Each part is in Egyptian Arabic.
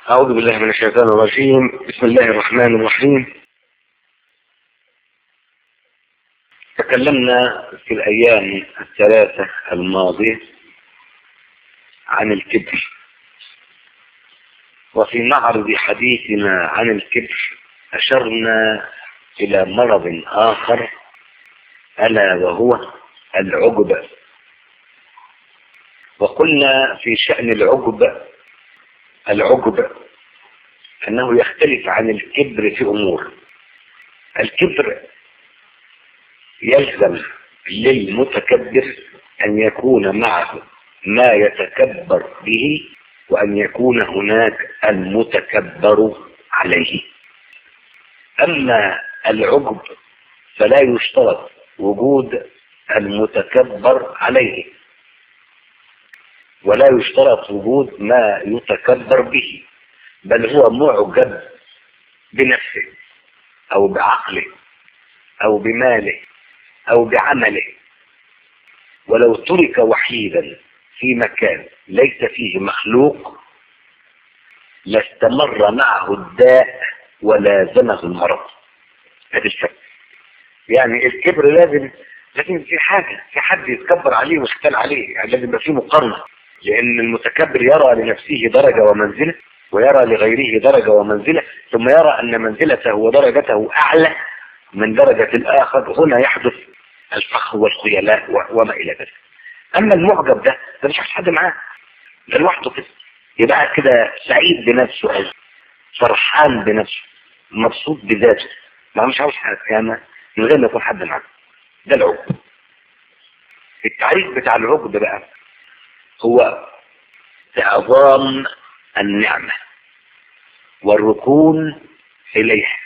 أعوذ بالله من الشيطان الرجيم بسم الله الرحمن الرحيم تكلمنا في الأيام الثلاثة الماضية عن الكبر وفي معرض حديثنا عن الكبر أشرنا إلى مرض آخر ألا وهو العجب وقلنا في شأن العجب العجب أنه يختلف عن الكبر في أمور الكبر يلزم للمتكبر أن يكون معه ما يتكبر به وأن يكون هناك المتكبر عليه أما العجب فلا يشترط وجود المتكبر عليه ولا يشترط وجود ما يتكبر به بل هو معجب بنفسه او بعقله او بماله او بعمله ولو ترك وحيدا في مكان ليس فيه مخلوق لاستمر معه الداء ولازمه المرض هذا الفرق يعني الكبر لازم لازم في حاجة في حد يتكبر عليه ويختال عليه يعني لازم يبقى في مقارنة لأن المتكبر يرى لنفسه درجة ومنزلة ويرى لغيره درجة ومنزلة ثم يرى أن منزلته ودرجته أعلى من درجة الآخر هنا يحدث الفخر والخيلاء وما إلى ذلك أما المعجب ده ده مش عايز حد معاه ده لوحده كده يبقى كده سعيد بنفسه أو فرحان بنفسه مبسوط بذاته ما مش عاوز حاجة يعني من غير ما يكون حد معاه ده العجب التعريف بتاع العجب بقى هو إعظام النعمة والركون إليها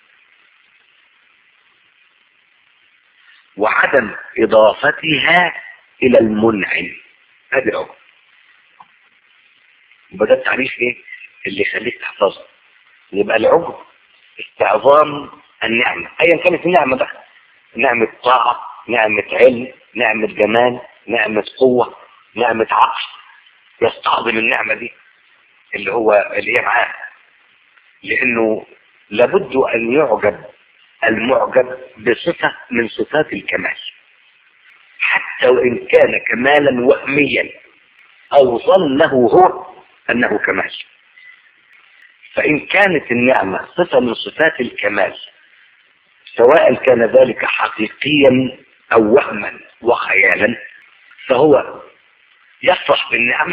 وعدم إضافتها إلى المنعم هذا العجب يبقى ده التعريف إيه اللي يخليك تحفظه يبقى العجب استعظام النعمة أيا كانت النعمة بقى نعمة طاعة نعمة علم نعمة جمال نعمة قوة نعمة عقل يستعظم النعمة دي اللي هو اللي هي معاه لأنه لابد أن يعجب المعجب بصفة من صفات الكمال حتى وإن كان كمالا وهميا أو ظنه هو أنه كمال فإن كانت النعمة صفة من صفات الكمال سواء كان ذلك حقيقيا أو وهما وخيالا فهو يفرح بالنعمة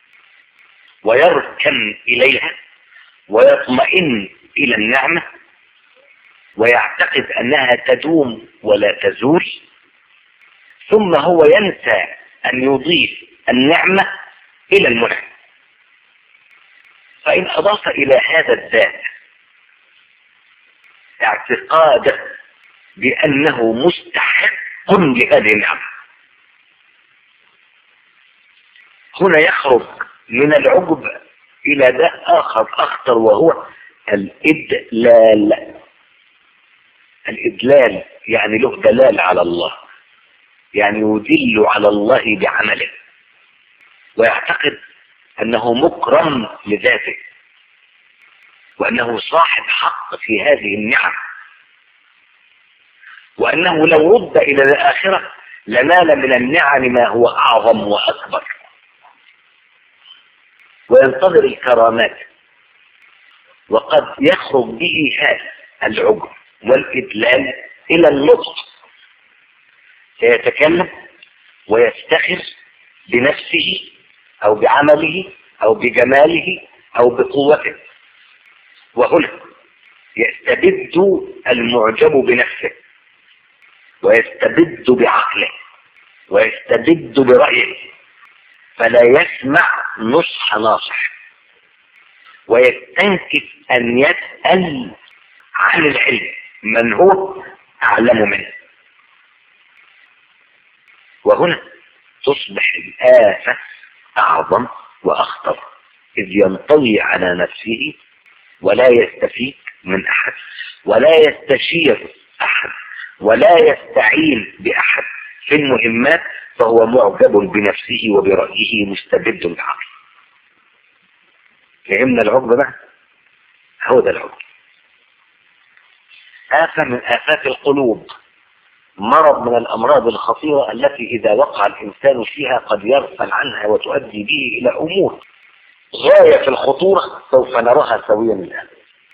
ويركن إليها ويطمئن إلى النعمة ويعتقد أنها تدوم ولا تزول ثم هو ينسى أن يضيف النعمة إلى المنعم فإن أضاف إلى هذا الذات اعتقاده بأنه مستحق لهذه النعمة هنا يخرج من العجب إلى ده آخر أخطر وهو الإدلال الإدلال يعني له دلال على الله يعني يدل على الله بعمله ويعتقد أنه مكرم لذاته وأنه صاحب حق في هذه النعم وأنه لو رد إلى الآخرة لنال من النعم ما هو أعظم وأكبر وينتظر الكرامات وقد يخرج به هذا العجب والإدلال إلى النطق سيتكلم ويفتخر بنفسه أو بعمله أو بجماله أو بقوته وهنا يستبد المعجب بنفسه ويستبد بعقله ويستبد برأيه فلا يسمع نصح ناصح ويستنكف أن يسأل عن العلم من هو أعلم منه وهنا تصبح الآفة أعظم وأخطر إذ ينطوي على نفسه ولا يستفيد من أحد ولا يستشير أحد ولا يستعين بأحد في المهمات فهو معجب بنفسه وبرأيه مستبد العقل فهمنا العقب بقى هو ده العقب آفة من آفات القلوب مرض من الأمراض الخطيرة التي إذا وقع الإنسان فيها قد يغفل عنها وتؤدي به إلى أمور غاية في الخطورة سوف نراها سويا الآن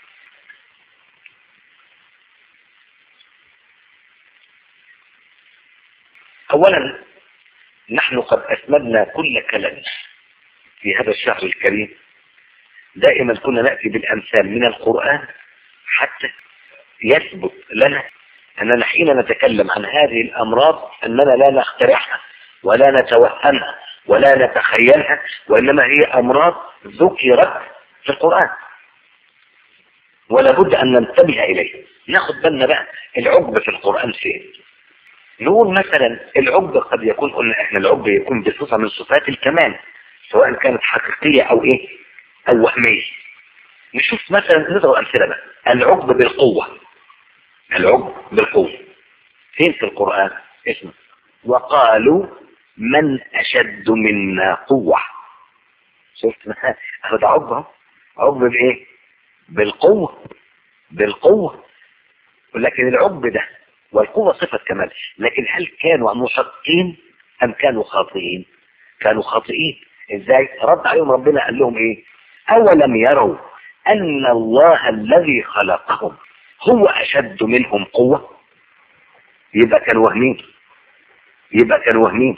أولا نحن قد أسندنا كل كلام في هذا الشهر الكريم دائما كنا نأتي بالأمثال من القرآن حتى يثبت لنا أننا حين نتكلم عن هذه الأمراض أننا لا نخترعها ولا نتوهمها ولا نتخيلها وإنما هي أمراض ذكرت في القرآن ولا بد أن ننتبه إليه ناخد بالنا بقى العقب في القرآن فين نقول مثلا العقب قد يكون قلنا احنا العقب يكون بصفة من صفات الكمال سواء كانت حقيقية او ايه او وهمية نشوف مثلا نضرب امثلة بقى العقب بالقوة العقب بالقوة فين في القرآن اسمه وقالوا من اشد منا قوة شفت اهو ده عقب اهو عقب بايه بالقوة بالقوة لكن العقب ده والقوة صفة كمال لكن هل كانوا محقين أم كانوا خاطئين كانوا خاطئين إزاي رد عليهم ربنا قال لهم إيه أولم يروا أن الله الذي خلقهم هو أشد منهم قوة يبقى كانوا وهمين يبقى كانوا وهمين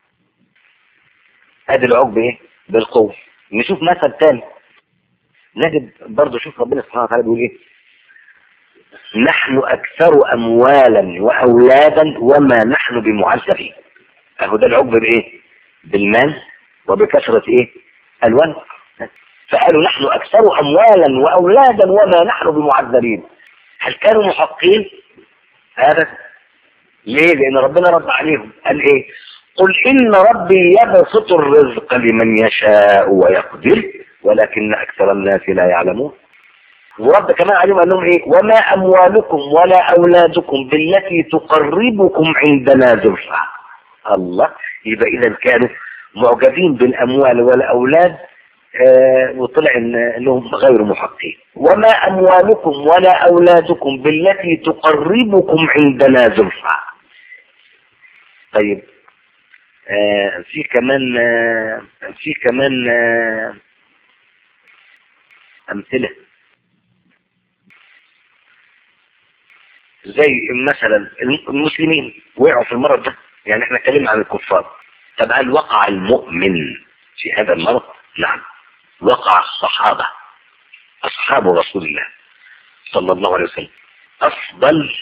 ادي العقب ايه بالقوة نشوف مثل تاني نجد برضه شوف ربنا سبحانه وتعالى بيقول ايه نحن أكثر أموالا وأولادا وما نحن بمعذبين أهو ده العقب بإيه بالمال وبكثرة إيه الولد فقالوا نحن أكثر أموالا وأولادا وما نحن بمعذبين هل كانوا محقين هذا ليه لأن ربنا رد عليهم قال إيه قل إن ربي يبسط الرزق لمن يشاء ويقدر ولكن أكثر الناس لا يعلمون ورد كمان عليهم قال لهم ايه وما اموالكم ولا اولادكم بالتي تقربكم عندنا زلفى الله يبقى اذا كانوا معجبين بالاموال والاولاد آه وطلع إن انهم غير محقين وما اموالكم ولا اولادكم بالتي تقربكم عندنا زلفى طيب آه في كمان آه في كمان آه امثله زي مثلا المسلمين وقعوا في المرض ده يعني احنا اتكلمنا عن الكفار طب هل وقع المؤمن في هذا المرض نعم وقع الصحابة أصحاب رسول الله صلى الله عليه وسلم أفضل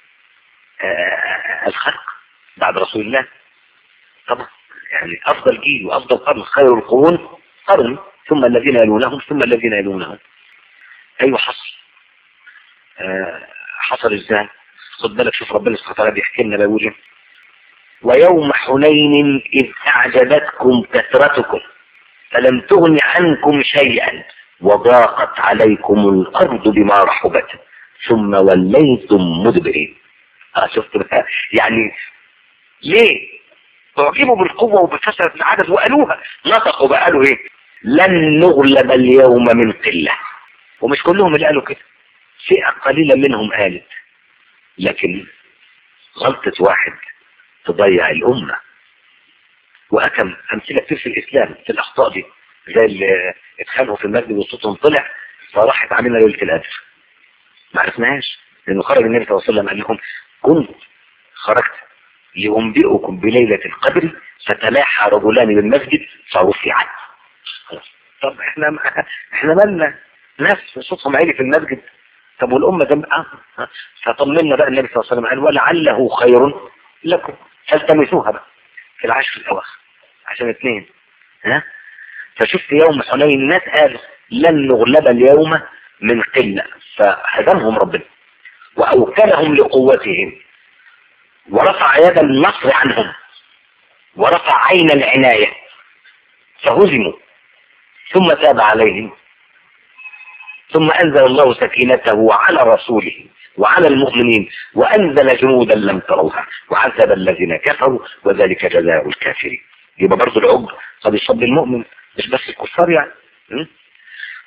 آه الخلق بعد رسول الله طبعا يعني أفضل جيل وأفضل قرن خير القرون قرن ثم الذين يلونهم ثم الذين يلونهم أيوة حصل آه حصل ازاي خد بالك شوف ربنا سبحانه وتعالى بيحكي لنا بيقول ويوم حنين إذ أعجبتكم كثرتكم فلم تغن عنكم شيئا وضاقت عليكم الأرض بما رحبت ثم وليتم مدبرين اه شفت بقى يعني ليه اعجبوا بالقوة وبكثرة العدد وقالوها نطقوا بقى قالوا ايه لن نغلب اليوم من قلة ومش كلهم اللي قالوا كده فئة قليلة منهم قالت لكن غلطة واحد تضيع الأمة وأكم أمثلة كتير في الإسلام في الأخطاء دي زي اللي اتخانقوا في المسجد وصوتهم طلع فراحت علينا ليلة القدر ما عرفناهاش لأنه خرج النبي صلى الله عليه وسلم قال لهم كنت خرجت لأنبئكم بليلة القدر فتلاحى رجلان بالمسجد فرفعت طب احنا احنا مالنا ناس صوتهم عالي في المسجد طب والأمة جنب اه فطمنا بقى النبي صلى الله عليه وسلم قال ولعله خير لكم فالتمسوها بقى في العشر الأواخر عشان اثنين ها فشفت يوم حنين الناس قالوا لن نغلب اليوم من قلة فهدمهم ربنا وأوكلهم لقوتهم ورفع يد النصر عنهم ورفع عين العناية فهزموا ثم تاب عليهم ثم أنزل الله سكينته على رسوله وعلى المؤمنين وأنزل جنودا لم تروها وعذب الذين كفروا وذلك جزاء الكافرين يبقى برضه العقب قد يصب المؤمن مش بس الكفار يعني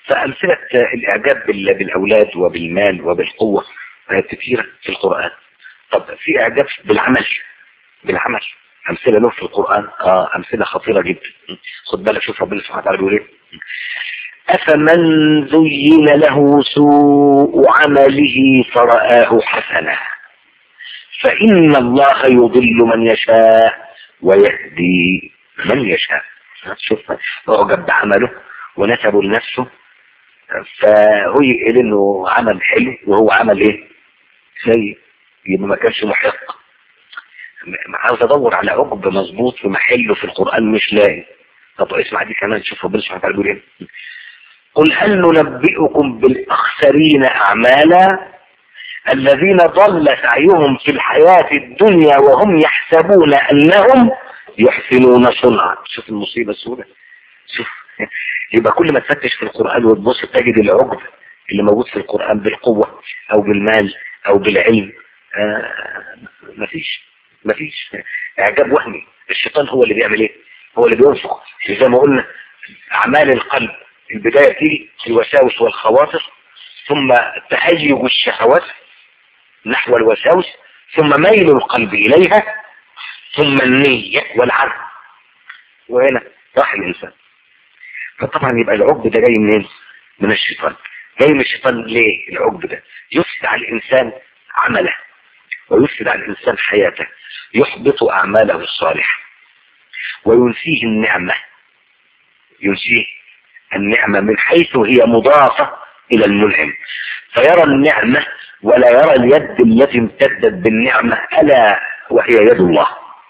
فأمثلة الإعجاب بال- بالأولاد وبالمال وبالقوة آه، كثيرة في القرآن طب في إعجاب بالعمل بالعمل أمثلة له في القرآن آه أمثلة خطيرة جدا خد بالك شوف ربنا سبحانه وتعالى بيقول إيه أفمن زين له سوء عمله فرآه حسنا فإن الله يضل من يشاء ويهدي من يشاء شوف أعجب بعمله ونسبه لنفسه فهو يقول انه عمل حلو وهو عمل ايه سيء يبقى ما كانش محق م- عاوز ادور على عقب مظبوط في محله في القرآن مش لاقي طب اسمع دي كمان شوف ربنا سبحانه وتعالى بيقول ايه قل هل ننبئكم بالاخسرين اعمالا الذين ضل سعيهم في الحياة الدنيا وهم يحسبون انهم يحسنون صنعا شوف المصيبة السوداء شوف يبقى كل ما تفتش في القرآن وتبص تجد العقد اللي موجود في القرآن بالقوة او بالمال او بالعلم آه مفيش مفيش اعجاب وهمي الشيطان هو اللي بيعمل ايه هو اللي بينفق زي ما قلنا اعمال القلب البداية تيجي الوساوس والخواطر ثم تهيج الشهوات نحو الوساوس ثم ميل القلب اليها ثم النية والعزم وهنا راح الانسان فطبعا يبقى العقد ده جاي منين من الشيطان جاي من الشيطان ليه العقد ده يفسد على الانسان عمله ويفسد على الانسان حياته يحبط اعماله الصالحه وينسيه النعمه ينسيه النعمه من حيث هي مضافه الى المنعم فيرى النعمه ولا يرى اليد التي امتدت بالنعمه الا وهي يد الله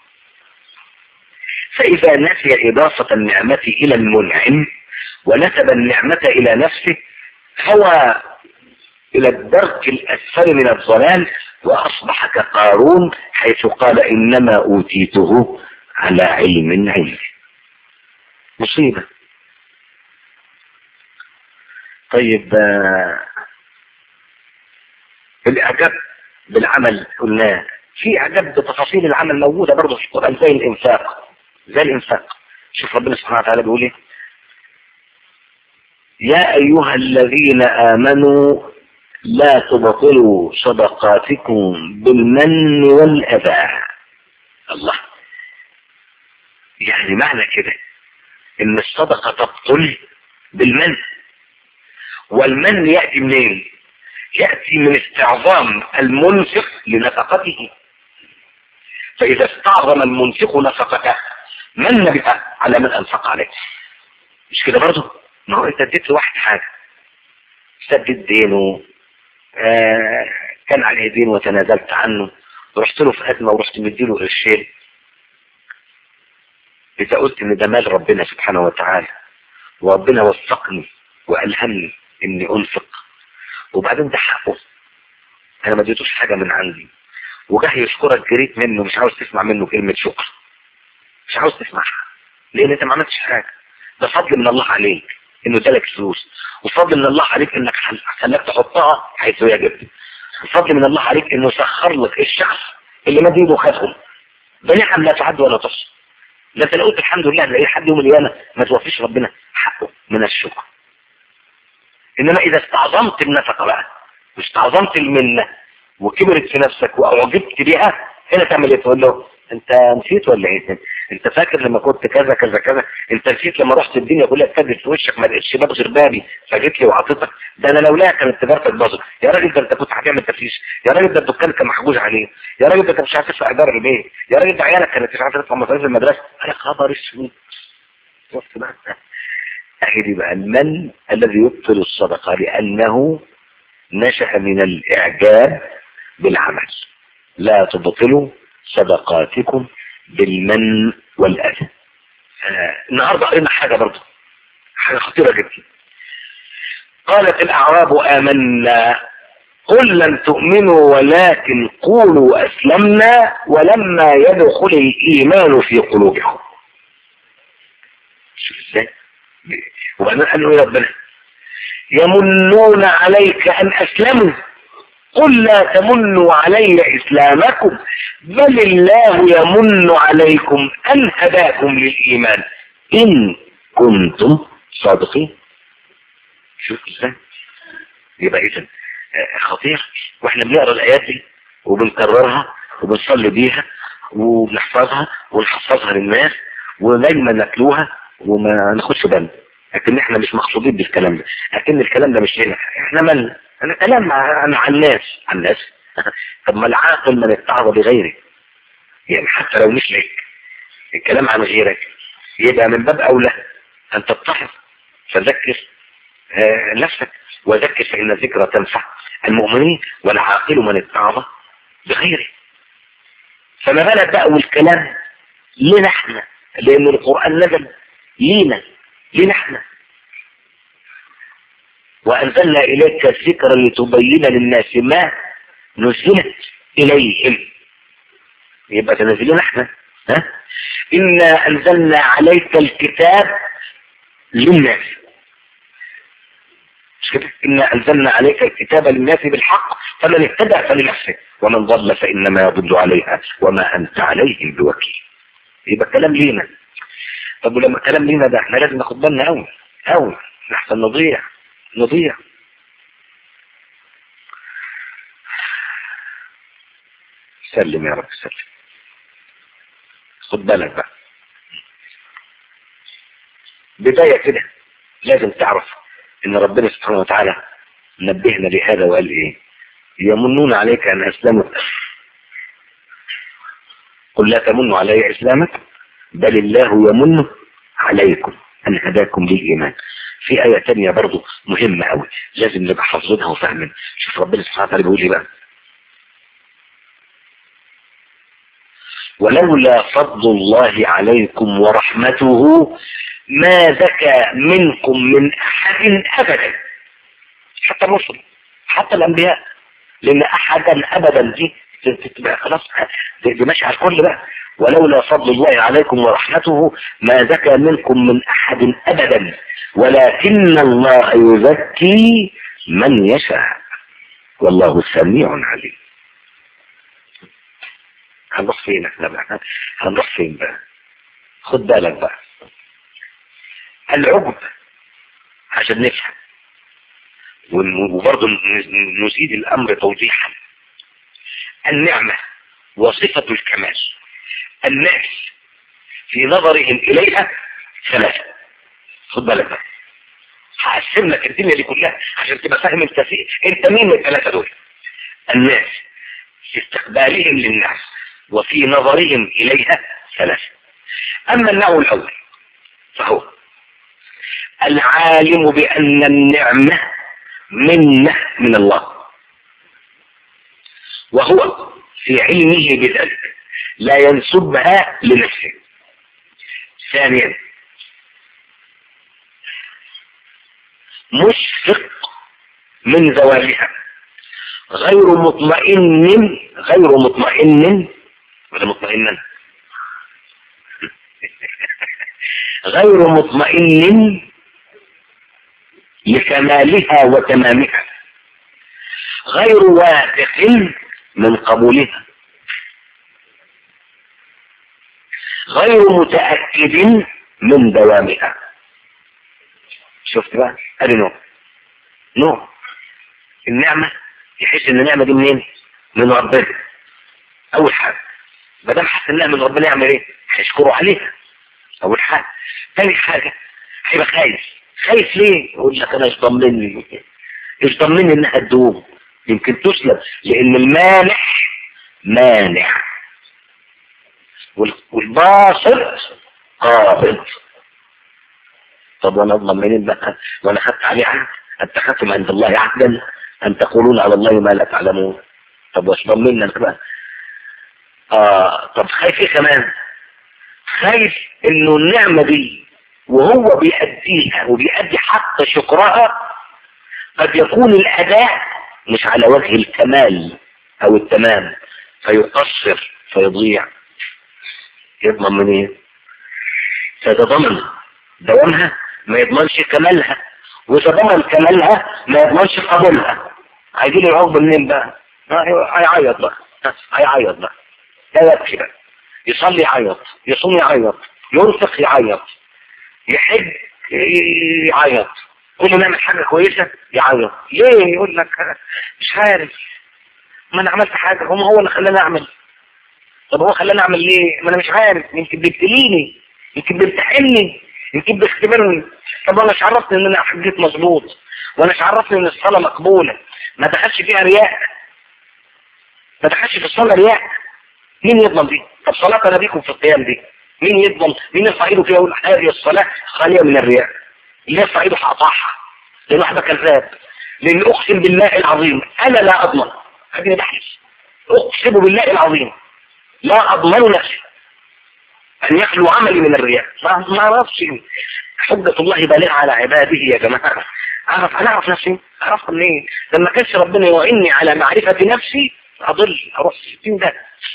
فإذا نسي إضافة النعمة إلى المنعم ونسب النعمة إلى نفسه هوى إلى الدرك الأسفل من الضلال وأصبح كقارون حيث قال إنما أوتيته على علم عندي مصيبة طيب آه، الإعجاب بالعمل قلنا في إعجاب بتفاصيل العمل موجودة برضه في القرآن زي الإنفاق زي الإنفاق شوف ربنا سبحانه وتعالى بيقول إيه يا أيها الذين آمنوا لا تبطلوا صدقاتكم بالمن والأذى الله يعني معنى كده إن الصدقة تبطل بالمن والمن يأتي منين يأتي من استعظام المنفق لنفقته فإذا استعظم المنفق نفقته من بها على من أنفق عليه مش كده برضه ما هو انت اديت لواحد حاجة سدد دينه آه كان عليه دين وتنازلت عنه ورحت له في أزمة ورحت مديله قرشين إذا قلت إن ده مال ربنا سبحانه وتعالى وربنا وفقني وألهمني إني أنفق وبعدين ده حقه أنا ما اديتوش حاجة من عندي وجه يشكرك جريت منه مش عاوز تسمع منه كلمة شكر مش عاوز تسمعها لان انت ما عملتش حاجة ده فضل من الله عليك انه ادالك فلوس وفضل من الله عليك انك خلاك تحطها حيث يجب وفضل من الله عليك انه سخر لك الشخص اللي مد ايده خدهم ده نعم لا تعد ولا تحصى ده انت لو قلت الحمد لله لاي حد يوم القيامه ما توفيش ربنا حقه من الشكر انما اذا استعظمت النفقه بقى واستعظمت المنه وكبرت في نفسك واعجبت بها هنا تعمل ايه تقول له انت نسيت ولا ايه انت فاكر لما كنت كذا كذا كذا انت نسيت لما رحت الدنيا كلها اتفدت في وشك ما لقيتش باب غير بابي فجيت لي وعطيتك ده انا لولاها كانت تجارتك باظت يا راجل ده انت كنت هتعمل تفتيش يا راجل ده الدكان كان محجوز عليه يا راجل ده انت مش عارف تدفع ايجار البيت يا راجل ده عيالك كانت مش عارفه تدفع مصاريف المدرسه يا خبر اسود شفت بقى اهي دي بقى المن الذي يبطل الصدقه لانه نشأ من الاعجاب بالعمل لا تبطلوا صدقاتكم بالمن والأذى آه النهاردة قرينا حاجة برضه حاجة خطيرة جدا قالت الأعراب آمنا قل لن تؤمنوا ولكن قولوا أسلمنا ولما يدخل الإيمان في قلوبكم شوف ازاي وبعدين قال له يا ربنا يمنون عليك أن أسلموا قل لا تمنوا علي إسلامكم بل الله يمن عليكم أن هداكم للإيمان إن كنتم صادقين شوف ازاي يبقى اذا خطير واحنا بنقرا الايات دي وبنكررها وبنصلي بيها وبنحفظها ونحفظها للناس ودايما نتلوها وما ناخدش بالنا لكن احنا مش مقصودين بالكلام ده لكن الكلام ده مش هنا احنا من انا كلام عن عن الناس عن الناس طب ما العاقل من اتعظ بغيره يعني حتى لو مش لك الكلام عن غيرك يبقى من باب اولى ان تتعظ فذكر آه نفسك وذكر فان الذكرى تنفع المؤمنين والعاقل من اتعظ بغيره فما بالك بقى والكلام لنا احنا لان القران نزل لينا لنا احنا وأنزلنا إليك الذكر لتبين للناس ما نزلت إليهم يبقى تنزلون احنا ها إنا أنزلنا عليك الكتاب للناس مش كده إنا أنزلنا عليك الكتاب للناس بالحق فمن اهتدى فلنفسه ومن ضل فإنما يضل عليها وما أنت عليهم بوكيل يبقى الكلام لينا طب ولما الكلام لينا ده احنا لازم ناخد بالنا قوي قوي نحسن نضيع نضيع سلم يا رب سلم خد بالك بقى بداية كده لازم تعرف ان ربنا سبحانه وتعالى نبهنا لهذا وقال ايه يمنون عليك ان اسلموا قل لا تمنوا علي اسلامك بل الله يمن عليكم أن هداكم للإيمان في آية تانية برضو مهمة أوي لازم نبقى حافظينها وفاهمين شوف ربنا سبحانه وتعالى بيقول ايه بقى ولولا فضل الله عليكم ورحمته ما زكى منكم من أحد أبدا حتى الرسل حتى الأنبياء لأن أحدا أبدا دي تبقى خلاص دي ماشي على الكل بقى ولولا فضل الله عليكم ورحمته ما زكى منكم من أحد أبدا ولكن الله يزكي من يشاء والله سميع عليم هنروح فين احنا بقى هنروح فين بقى خد بالك بقى العجب عشان نفهم وبرضه نزيد الأمر توضيحا النعمة وصفة الكمال الناس في نظرهم إليها ثلاثة خد بالك بقى هقسم لك الدنيا دي كلها عشان تبقى فاهم انت في انت مين من الثلاثة دول الناس في استقبالهم للناس وفي نظرهم إليها ثلاثة أما النوع الأول فهو العالم بأن النعمة منة من الله وهو في علمه بذلك لا ينسبها لنفسه ثانيا مشفق من زوالها غير مطمئن غير مطمئن ولا مطمئنا غير مطمئن لكمالها وتمامها غير واثق من قبولها غير متأكد من دوامها شفت بقى ادي نوع نوع النعمة يحس ان النعمة دي منين من ربنا اول حاجة ما دام حس انها من ربنا يعمل ايه هيشكره عليها اول حاجة تاني حاجة هيبقى خايف خايف ليه يقول لك انا ايش ضمني ايش ضمني انها تدوم يمكن تسلب لان المانح مانع والباسط قابض طب وانا اضمن منين بقى وانا خدت عليه عهد اتخذتم عند الله عهدا ان تقولون على الله ما لا تعلمون طب واش ضمننا انت بقى اه طب خايف ايه كمان خايف انه النعمة دي وهو بيأديها وبيأدي حق شكرها قد يكون الأداء مش على وجه الكمال أو التمام فيقصر فيضيع يضمن من ايه فإذا ضمن دوامها ما يضمنش كمالها وإذا ضمن كمالها ما يضمنش قبولها هيجي لي العقب منين بقى هيعيط بقى هيعيط بقى لا يكفي بقى يصلي يعيط يصوم يعيط ينفق يعيط يحج يعيط كل ما نعمل حاجة كويسة يعيط ليه يقول لك مش عارف ما انا عملت حاجة هم هو اللي خلاني اعمل طب هو خلاني اعمل ليه ما انا مش عارف يمكن بيبتليني يمكن بيمتحني يمكن بيختبرني طب انا مش عرفني ان انا حجيت مظبوط وانا مش عرفني ان الصلاة مقبولة ما دخلش فيها رياء ما دخلش في الصلاة رياء مين يضمن دي طب صلاة نبيكم في القيام دي مين يضمن مين يرفع ايده فيها يقول هذه الصلاة خالية من الرياء اللي يرفع ايده هقطعها لان واحدة كذاب لان اقسم بالله العظيم انا لا اضمن هذه بحث اقسم بالله العظيم لا اضمن نفسي ان يخلو عملي من الرياء ما اعرفش حجة الله بالغة على عباده يا جماعة اعرف انا اعرف نفسي اعرفها منين لما كانش ربنا يعيني على معرفة نفسي اضل اروح في 60 ده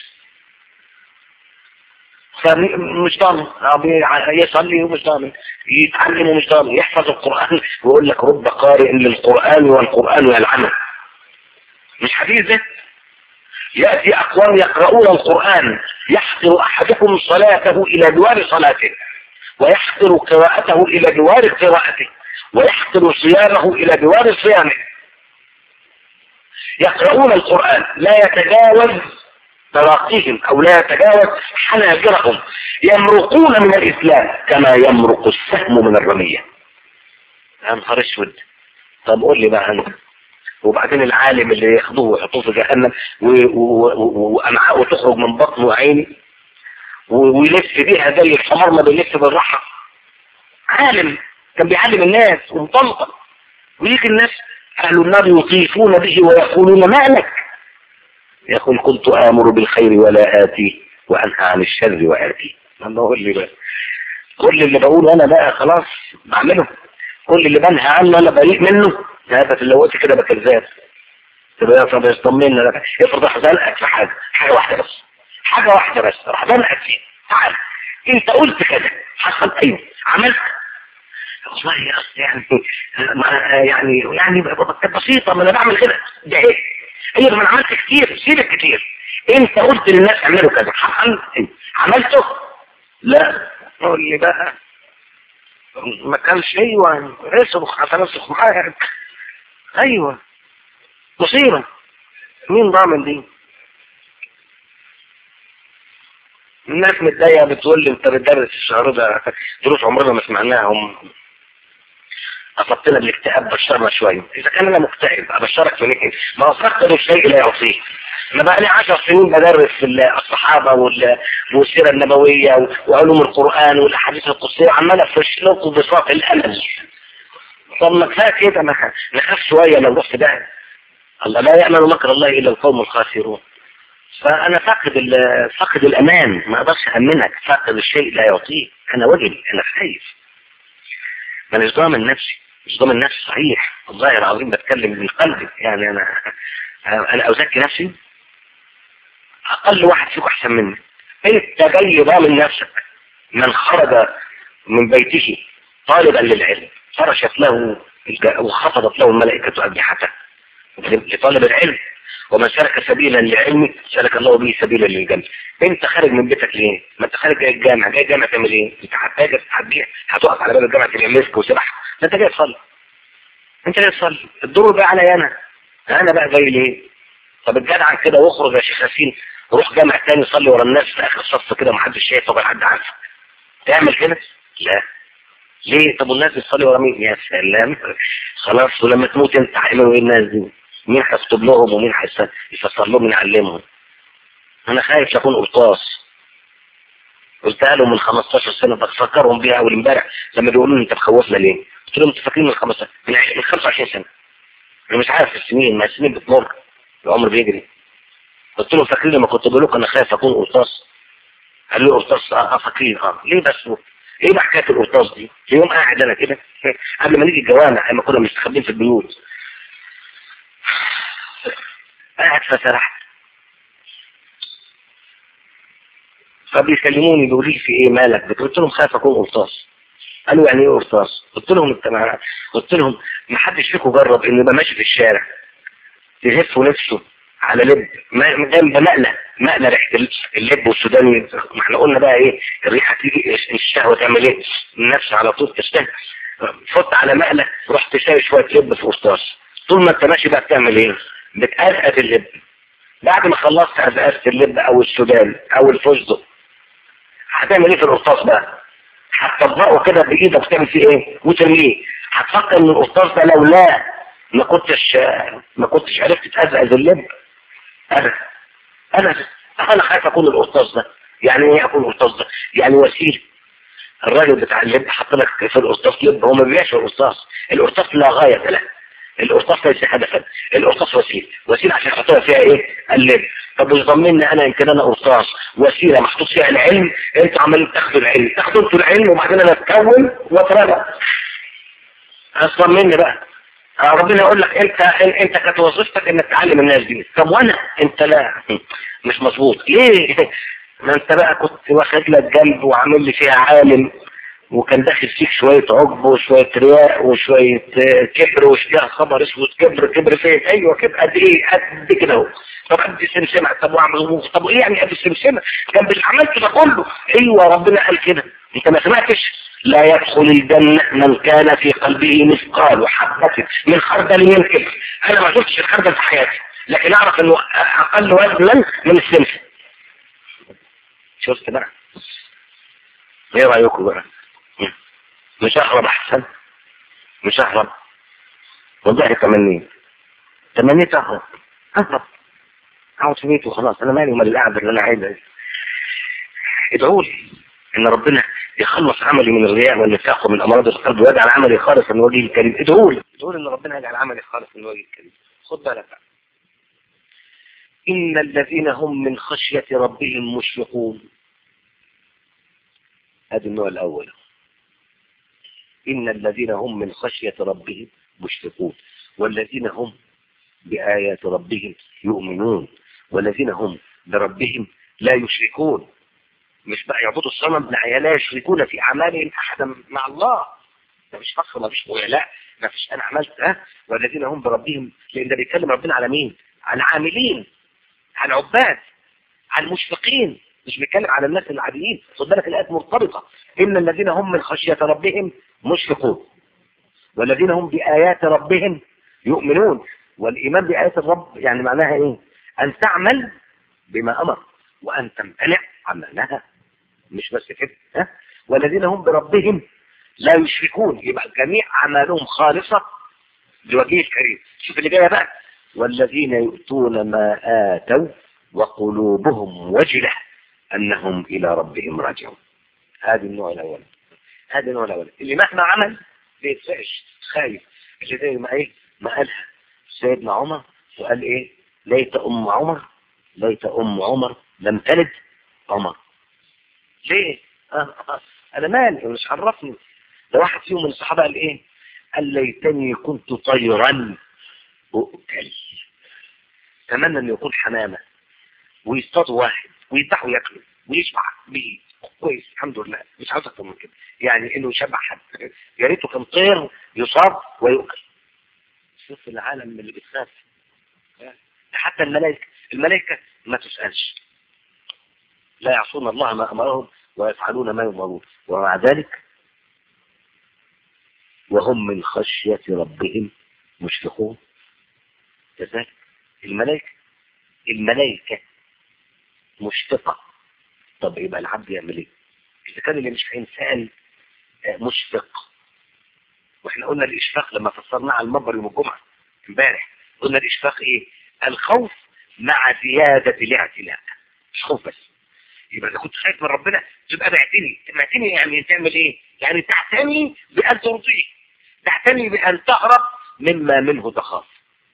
فمش ضامن يصلي ومش ضامن يتعلم ومش ضامن يحفظ القرآن ويقول لك رب قارئ للقرآن والقرآن يلعنه مش حديث ده يأتي أقوام يقرؤون القرآن يحقر أحدكم صلاته إلى جوار صلاته ويحقر قراءته إلى جوار قراءته ويحقر صيامه إلى جوار صيامه يقرؤون القرآن لا يتجاوز تراقيهم او لا يتجاوز حناجرهم يمرقون من الاسلام كما يمرق السهم من الرمية يا نهار اسود طب قول لي بقى انت وبعدين العالم اللي ياخدوه ويحطوه في جهنم وامعاءه تخرج من بطنه وعيني ويلف بيها زي الحمار ما بيلف بالراحه عالم كان بيعلم الناس ومطلقه ويجي الناس اهل النار يطيفون به ويقولون ما لك يقول كنت آمر بالخير ولا آتي وأنهى عن الشر وآتي الله أقول لي بقى كل اللي بقوله أنا بقى خلاص بعمله كل اللي بنهى عنه أنا بريء منه هذا في اللوقت كده بكذاب تبقى طب يطمنا لك افرض راح زنقك في حاجة حاجة واحدة بس حاجة واحدة بس راح زنقك فيها تعال انت قلت كده حصل ايوه عملت والله يا اصل يعني يعني يعني كانت بسيطة ما انا بعمل كده ده ايه هي ما انا عملت كتير سيب الكتير انت قلت للناس اعملوا كذا عملته لا قول لي بقى ما كانش ايوه اصرخ هتنصخ معاك ايوه مصيبة مين ضامن دي الناس متضايقه بتقول لي انت بتدرس الشهر ده دروس عمرنا ما سمعناهم أصبتنا بالاكتئاب بشرنا شوية إذا كان أنا مكتئب أبشرك في نكي ما وصلت الشيء لا يعطيه أنا بقى لي عشر سنين بدرس في الصحابة والسيرة النبوية وعلوم القرآن والأحاديث القدسية عمال أفرش لكم بساط الأمل طب ما كفايه كده ما نخاف شوية لو رحت ده الله لا يأمن مكر الله إلا القوم الخاسرون فأنا فاقد فاقد الأمان ما أقدرش أمنك فاقد الشيء لا يعطيه أنا وجل أنا خايف ما مش ضامن نفسي مش ضامن نفسي صحيح والله العظيم بتكلم من قلبي يعني انا انا ازكي نفسي اقل واحد فيكم احسن مني انت جاي ضامن نفسك من خرج من بيته طالبا للعلم فرشت له وخفضت له الملائكة أجنحته لطالب العلم ومن سلك سبيلا لعلمه سلك الله به سبيلا للجنة انت خارج من بيتك ليه ما انت خارج جاي الجامع جاي الجامع تعمل ايه انت هتتاجر هتبيع هتقف على باب الجامع تبيع مسك وسبح ده انت جاي تصلي انت جاي تصلي الدور بقى عليا انا انا بقى جاي ليه طب الجدع كده واخرج يا شيخ ياسين روح جامع تاني صلي ورا الناس في اخر الصف كده محدش شايفك ولا حد عارفك تعمل كده لا ليه طب والناس بتصلي ورا مين يا سلام خلاص ولما تموت انت هيعملوا ايه الناس دي مين هيكتب لهم ومين هيفسر لهم يعلمهم انا خايف اكون قرطاس قلتها لهم من 15 سنة بفكرهم بيها اول امبارح لما بيقولوا لي انت بخوفنا ليه قلت لهم انتوا فاكرين من 15 من 25 سنة انا مش عارف السنين ما السنين بتمر العمر بيجري قلت لهم فاكرين لما كنت بقول لكم انا خايف اكون قرطاس قالوا لي قرطاس اه فاكرين اه ليه بس ايه بقى حكايه القرطاس دي في يوم قاعد انا كده قبل ما نيجي الجوامع لما كنا مستخبين في البيوت قاعد فسرحت فبيكلموني بيقولوا لي في ايه مالك قلت لهم خايف اكون قرطاس قالوا يعني ايه قرطاس قلت لهم انت مع... قلت لهم ما حدش فيكم جرب انه يبقى ماشي في الشارع يهف نفسه على لب جنب مقلة مقلة ريحة اللب والسوداني ما احنا قلنا بقى ايه الريحة تيجي الشهوة تعمل ايه النفس على طول تشتهي فت على مقلة رحت شايل شوية لب في قرطاس طول ما انت ماشي بقى بتعمل ايه بتقزقز اللب بعد ما خلصت قزقزت اللب او السودان او الفستق هتعمل ايه في القرطاس بقى هتطبقه كده بايدك وتعمل فيه ايه وترميه هتفكر ان القرطاس ده لولا ما كنتش ما كنتش عرفت تقزقز اللب انا انا انا خايف اكون القرطاس ده يعني ايه اكون القرطاس ده يعني وسيله الراجل بتاع اللب حط لك في القرطاس لب هو ما بيبيعش القرطاس القرطاس لا غايه له القرطاس ليس هدفا القرطاس وسيله وسيله عشان يحطها فيها ايه اللب طب مش ضمني انا يمكن انا قرطاس وسيله محطوط فيها العلم انتوا عمالين تاخدوا العلم تاخدوا انتوا العلم وبعدين انا اتكون واترمى اصلا مني بقى ربنا يقول لك انت انت كانت وظيفتك انك تعلم الناس دي طب وانا انت لا مش مظبوط ليه ما انت بقى كنت واخد لك جنب وعامل لي فيها عالم وكان داخل فيك شوية عجب وشوية رياء وشوية كبر وشوية خبر اسود كبر كبر فين ايوه كبر قد ايه قد كده اهو طب قد سمسمة طب واعمل طب ايه يعني قد سمسمة كان اللي عملته ده كله ايوه ربنا قال كده انت ما سمعتش لا يدخل الجنة من كان في قلبه مثقال حبة من خردل من كبر انا ما شفتش الخردل في حياتي لكن اعرف انه اقل وزنا من السمسم شفت بقى ايه رايكم بقى مش اهرب احسن مش اهرب والله تمنيت تمنيت اهرب اهرب اقعد في بيتي وخلاص انا مالي ومال القعده اللي انا عايزها ادعوا لي ان ربنا يخلص عملي من الرياء والنفاق ومن امراض القلب ويجعل عملي خالص من وجهه الكريم ادعوا لي ادعوا لي ان ربنا يجعل عملي خالص من وجهه الكريم خد بالك بقى ان الذين هم من خشيه ربهم مشفقون هذا النوع الاول إن الذين هم من خشية ربهم مشفقون والذين هم بآيات ربهم يؤمنون والذين هم بربهم لا يشركون مش بقى يعبدوا الصنم لا لا يشركون في أعمالهم أحدا مع الله ما فيش فخر ما فيش لا ما فيش أنا عملت ها والذين هم بربهم لأن ده بيتكلم ربنا على مين على عاملين على عباد على المشفقين مش بيتكلم على الناس العاديين خد بالك الآيات مرتبطة إن الذين هم من خشية ربهم مشفقون والذين هم بآيات ربهم يؤمنون والإيمان بآيات الرب يعني معناها إيه أن تعمل بما أمر وأن تمتنع عما نهى مش بس كده ها والذين هم بربهم لا يشركون يبقى جميع أعمالهم خالصة لوجه الكريم شوف اللي جايه بقى والذين يؤتون ما آتوا وقلوبهم وجلة أنهم إلى ربهم راجعون هذا النوع الأول هذا النوع الأول اللي مهما عمل بيتفقش خايف اللي زي ما ايه ما قالها سيدنا عمر وقال ايه ليت ام عمر ليت ام عمر لم تلد عمر ليه آه آه انا مالي مش عرفني ده واحد فيهم من الصحابه قال ايه قال ليتني كنت طيرا اؤكل اتمنى ان يكون حمامه ويصطاد واحد ويذبحه ياكله ويشبع به كويس الحمد لله مش عاوز اكتر من كده يعني انه يشبع حد يا ريته كان طير يصاب ويؤكل شوف العالم اللي بتخاف حتى الملائكه الملائكه ما تسالش لا يعصون الله ما امرهم ويفعلون ما يؤمرون ومع ذلك وهم من خشيه ربهم مشفقون كذلك الملائكه الملائكه مشفقه طب يبقى العبد يعمل ايه اذا كان اللي مش انسان مشفق واحنا قلنا الاشفاق لما فسرناه على المنبر يوم الجمعه امبارح قلنا الاشفاق ايه الخوف مع زياده الاعتلاء مش خوف بس يبقى اذا كنت خايف من ربنا تبقى بعتني بعتني يعني تعمل ايه يعني تعتني بان ترضيه تعتني بان تهرب مما منه تخاف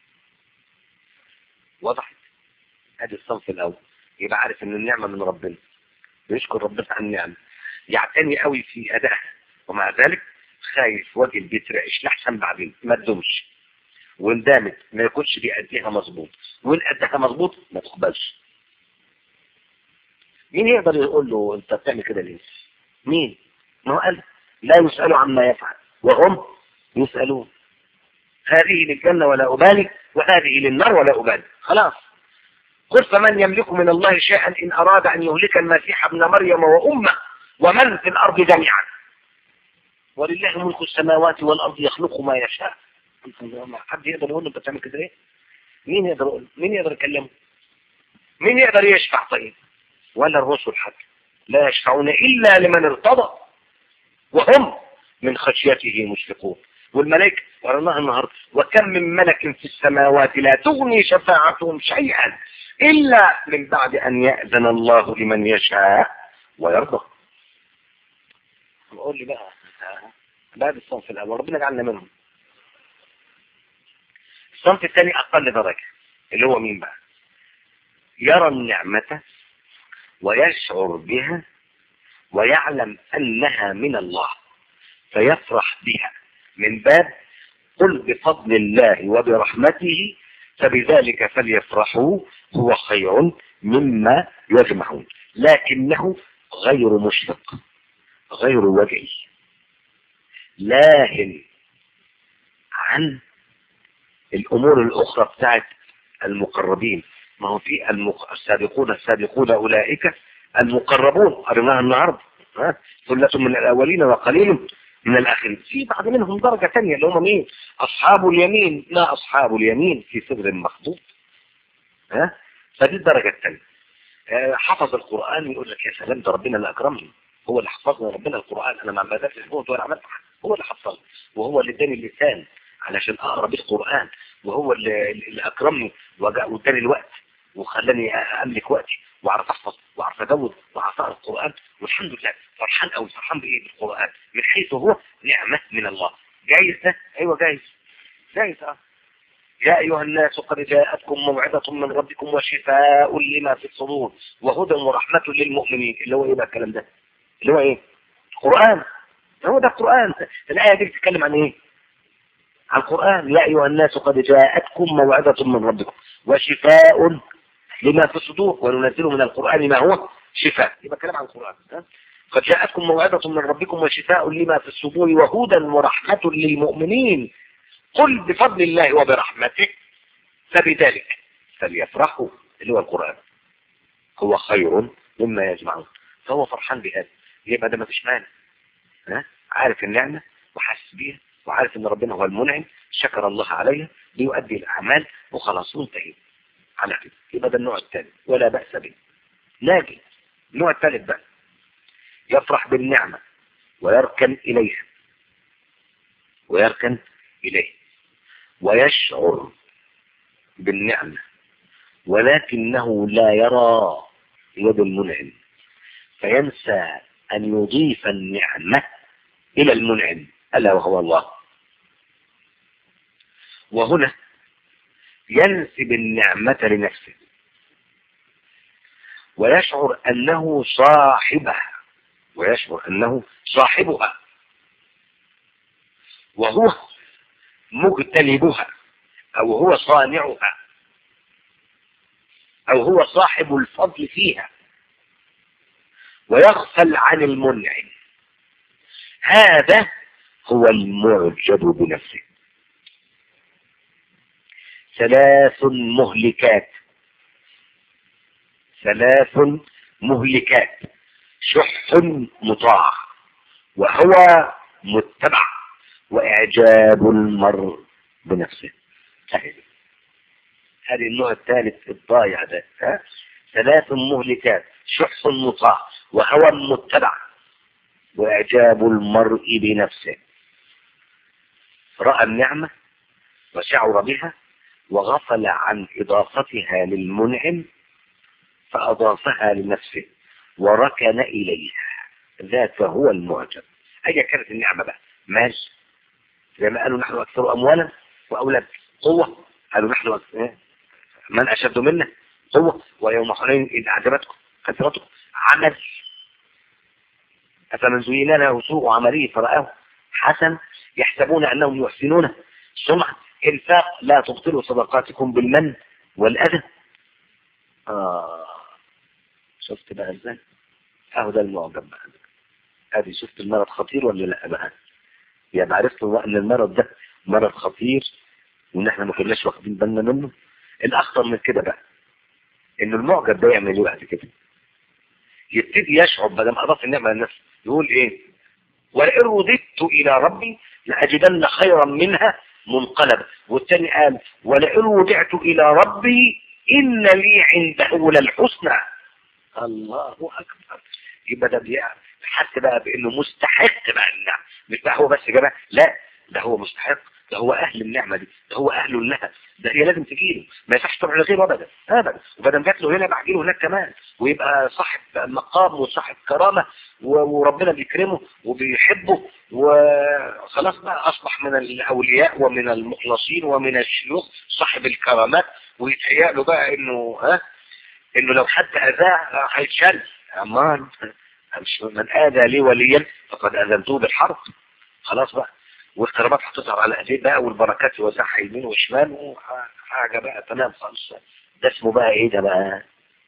وضحت ادي الصنف الاول يبقى عارف ان النعمه من ربنا ويشكر ربنا على النعمه يعتني قوي في ادائها ومع ذلك خايف وجه بيترعش لحسن بعدين ما تدومش وان دامت ما يكونش بيأديها مظبوط وان أداها مظبوط ما تقبلش مين يقدر يقول له انت بتعمل كده ليه مين ما هو قال لا يسألوا عما يفعل وهم يسألون هذه للجنة ولا أبالي وهذه للنار ولا أبالي خلاص قل فمن يملك من الله شيئا إن أراد أن يهلك المسيح ابن مريم وأمه ومن في الأرض جميعا ولله ملك السماوات والارض يخلق ما يشاء حد يقدر يقول له انت بتعمل كده ليه مين يقدر يقول مين يقدر يكلمه مين يقدر يشفع طيب ولا الرسل حتى لا يشفعون الا لمن ارتضى وهم من خشيته مشفقون والملائكة قرناها النهاردة وكم من ملك في السماوات لا تغني شفاعتهم شيئا إلا من بعد أن يأذن الله لمن يشاء ويرضى قول لي بقى بعد الصنف الأول ربنا جعلنا منهم الصنف الثاني أقل درجة اللي هو مين بقى يرى النعمة ويشعر بها ويعلم أنها من الله فيفرح بها من باب قل بفضل الله وبرحمته فبذلك فليفرحوا هو خير مما يجمعون لكنه غير مشفق غير وجعي لاهن عن الامور الاخرى بتاعت المقربين ما هو في المق... السابقون السابقون اولئك المقربون قرناها النهارده ها ثلة من الاولين وقليل من الاخرين في بعض منهم درجة ثانيه اللي هم مين اصحاب اليمين ما اصحاب اليمين في صدر مخطوط ها فدي الدرجة الثانيه حفظ القرآن يقول لك يا سلام ده ربنا اللي اكرمني هو اللي حفظنا ربنا القرآن انا ما بدأت الجهد ولا عملت هو اللي حفظني وهو اللي اداني اللسان علشان اقرا بيه القرآن وهو اللي, اللي اكرمني واداني الوقت وخلاني املك وقتي واعرف احفظ واعرف ازود واعرف اقرا القران والحمد لله فرحان قوي فرحان بايه بالقران من حيث هو نعمه من الله جايز ده ايوه جايز جايز اه يا ايها الناس قد جاءتكم موعظه من ربكم وشفاء لما في الصدور وهدى ورحمه للمؤمنين اللي هو ايه بقى الكلام ده اللي هو ايه القران هو ده القران الايه دي بتتكلم عن ايه عن القرآن يا أيها الناس قد جاءتكم موعظة من ربكم وشفاء لما في الصدور وننزل من القرآن ما هو شفاء يبقى كلام عن القرآن قد جاءتكم موعظة من ربكم وشفاء لما في الصدور وهدى ورحمة للمؤمنين قل بفضل الله وبرحمته فبذلك فليفرحوا اللي هو القرآن هو خير مما يجمعون فهو فرحان بهذا يبقى ده ما فيش مانع ها عارف النعمة وحاسس بيها وعارف ان ربنا هو المنعم شكر الله عليها ليؤدي الاعمال وخلاص وانتهي على كده يبقى ده النوع الثاني ولا بأس به ناجي النوع الثالث بقى يفرح بالنعمة ويركن إليها ويركن إليه ويشعر بالنعمة ولكنه لا يرى يد المنعم فينسى أن يضيف النعمة إلى المنعم ألا وهو الله وهنا ينسب النعمة لنفسه ويشعر أنه صاحبها ويشعر أنه صاحبها وهو مجتلبها أو هو صانعها أو هو صاحب الفضل فيها ويغفل عن المنعم هذا هو المعجب بنفسه ثلاث مهلكات ثلاث مهلكات شح مطاع وهوى متبع وإعجاب المرء بنفسه هذه هذه النوع الثالث الضايع ده ها؟ ثلاث مهلكات شح مطاع وهوى متبع وإعجاب المرء بنفسه رأى النعمة وشعر بها وغفل عن إضافتها للمنعم فأضافها لنفسه وركن إليها ذاك هو المعجب أي كانت النعمة بقى مال زي ما قالوا نحن أكثر أموالا وأولاد قوة قالوا نحن أكثر من أشد منا قوة ويوم حنين إذ أعجبتكم كثرتكم عمل أفمن زين له سوء عمله فرآه حسن يحسبون أنهم يحسنون سمعة إنفاق لا تبطلوا صدقاتكم بالمن والأذى آه شفت بقى ازاي اهو ده المعجب بقى ادي شفت المرض خطير ولا لا بقى يعني عرفت بقى ان المرض ده مرض خطير وان احنا ما كناش واخدين بالنا منه الاخطر من كده بقى ان المعجب ده يعمل ايه بعد كده يبتدي يشعر بدل ما اضاف النعمه للنفس يقول ايه ولئن رددت الى ربي لاجدن خيرا منها منقلبا والثاني قال ولئن رجعت الى ربي ان لي عنده للحسنى الله اكبر يبقى ده بيعرف حتى بقى بانه مستحق بقى النعم مش بقى هو بس كده لا ده هو مستحق ده هو اهل النعمه دي ده هو اهل لها ده هي لازم تجيله ما يصحش تروح لغيره ابدا ابدا وبدل جات له هنا بقى له هناك كمان ويبقى صاحب مقام وصاحب كرامه وربنا بيكرمه وبيحبه وخلاص بقى اصبح من الاولياء ومن المخلصين ومن الشيوخ صاحب الكرامات ويتهيأ له بقى انه ها انه لو حد اذاه هيتشل امان من اذى لي وليا فقد اذنته بالحرب خلاص بقى والكرامات هتظهر على ايديه بقى والبركات يوزعها يمين وشمال وحاجه بقى تمام خالص ده اسمه بقى ايه ده بقى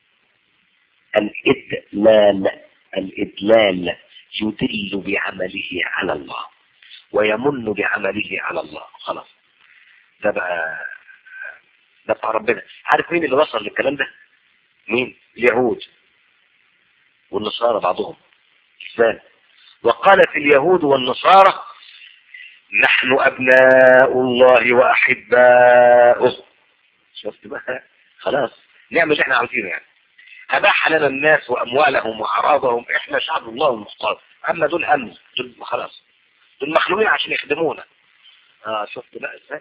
الادلال الادلال يدل بعمله على الله ويمن بعمله على الله خلاص ده بقى ده بتاع ربنا عارف مين اللي وصل للكلام ده مين اليهود والنصارى بعضهم الإسلام وقالت اليهود والنصارى نحن أبناء الله وأحباؤه شفت بقى خلاص نعمل اللي احنا عاوزينه يعني أباح لنا الناس وأموالهم وأعراضهم احنا شعب الله المختار أما دول هم دول خلاص دول مخلوقين عشان يخدمونا اه شفت بقى ازاي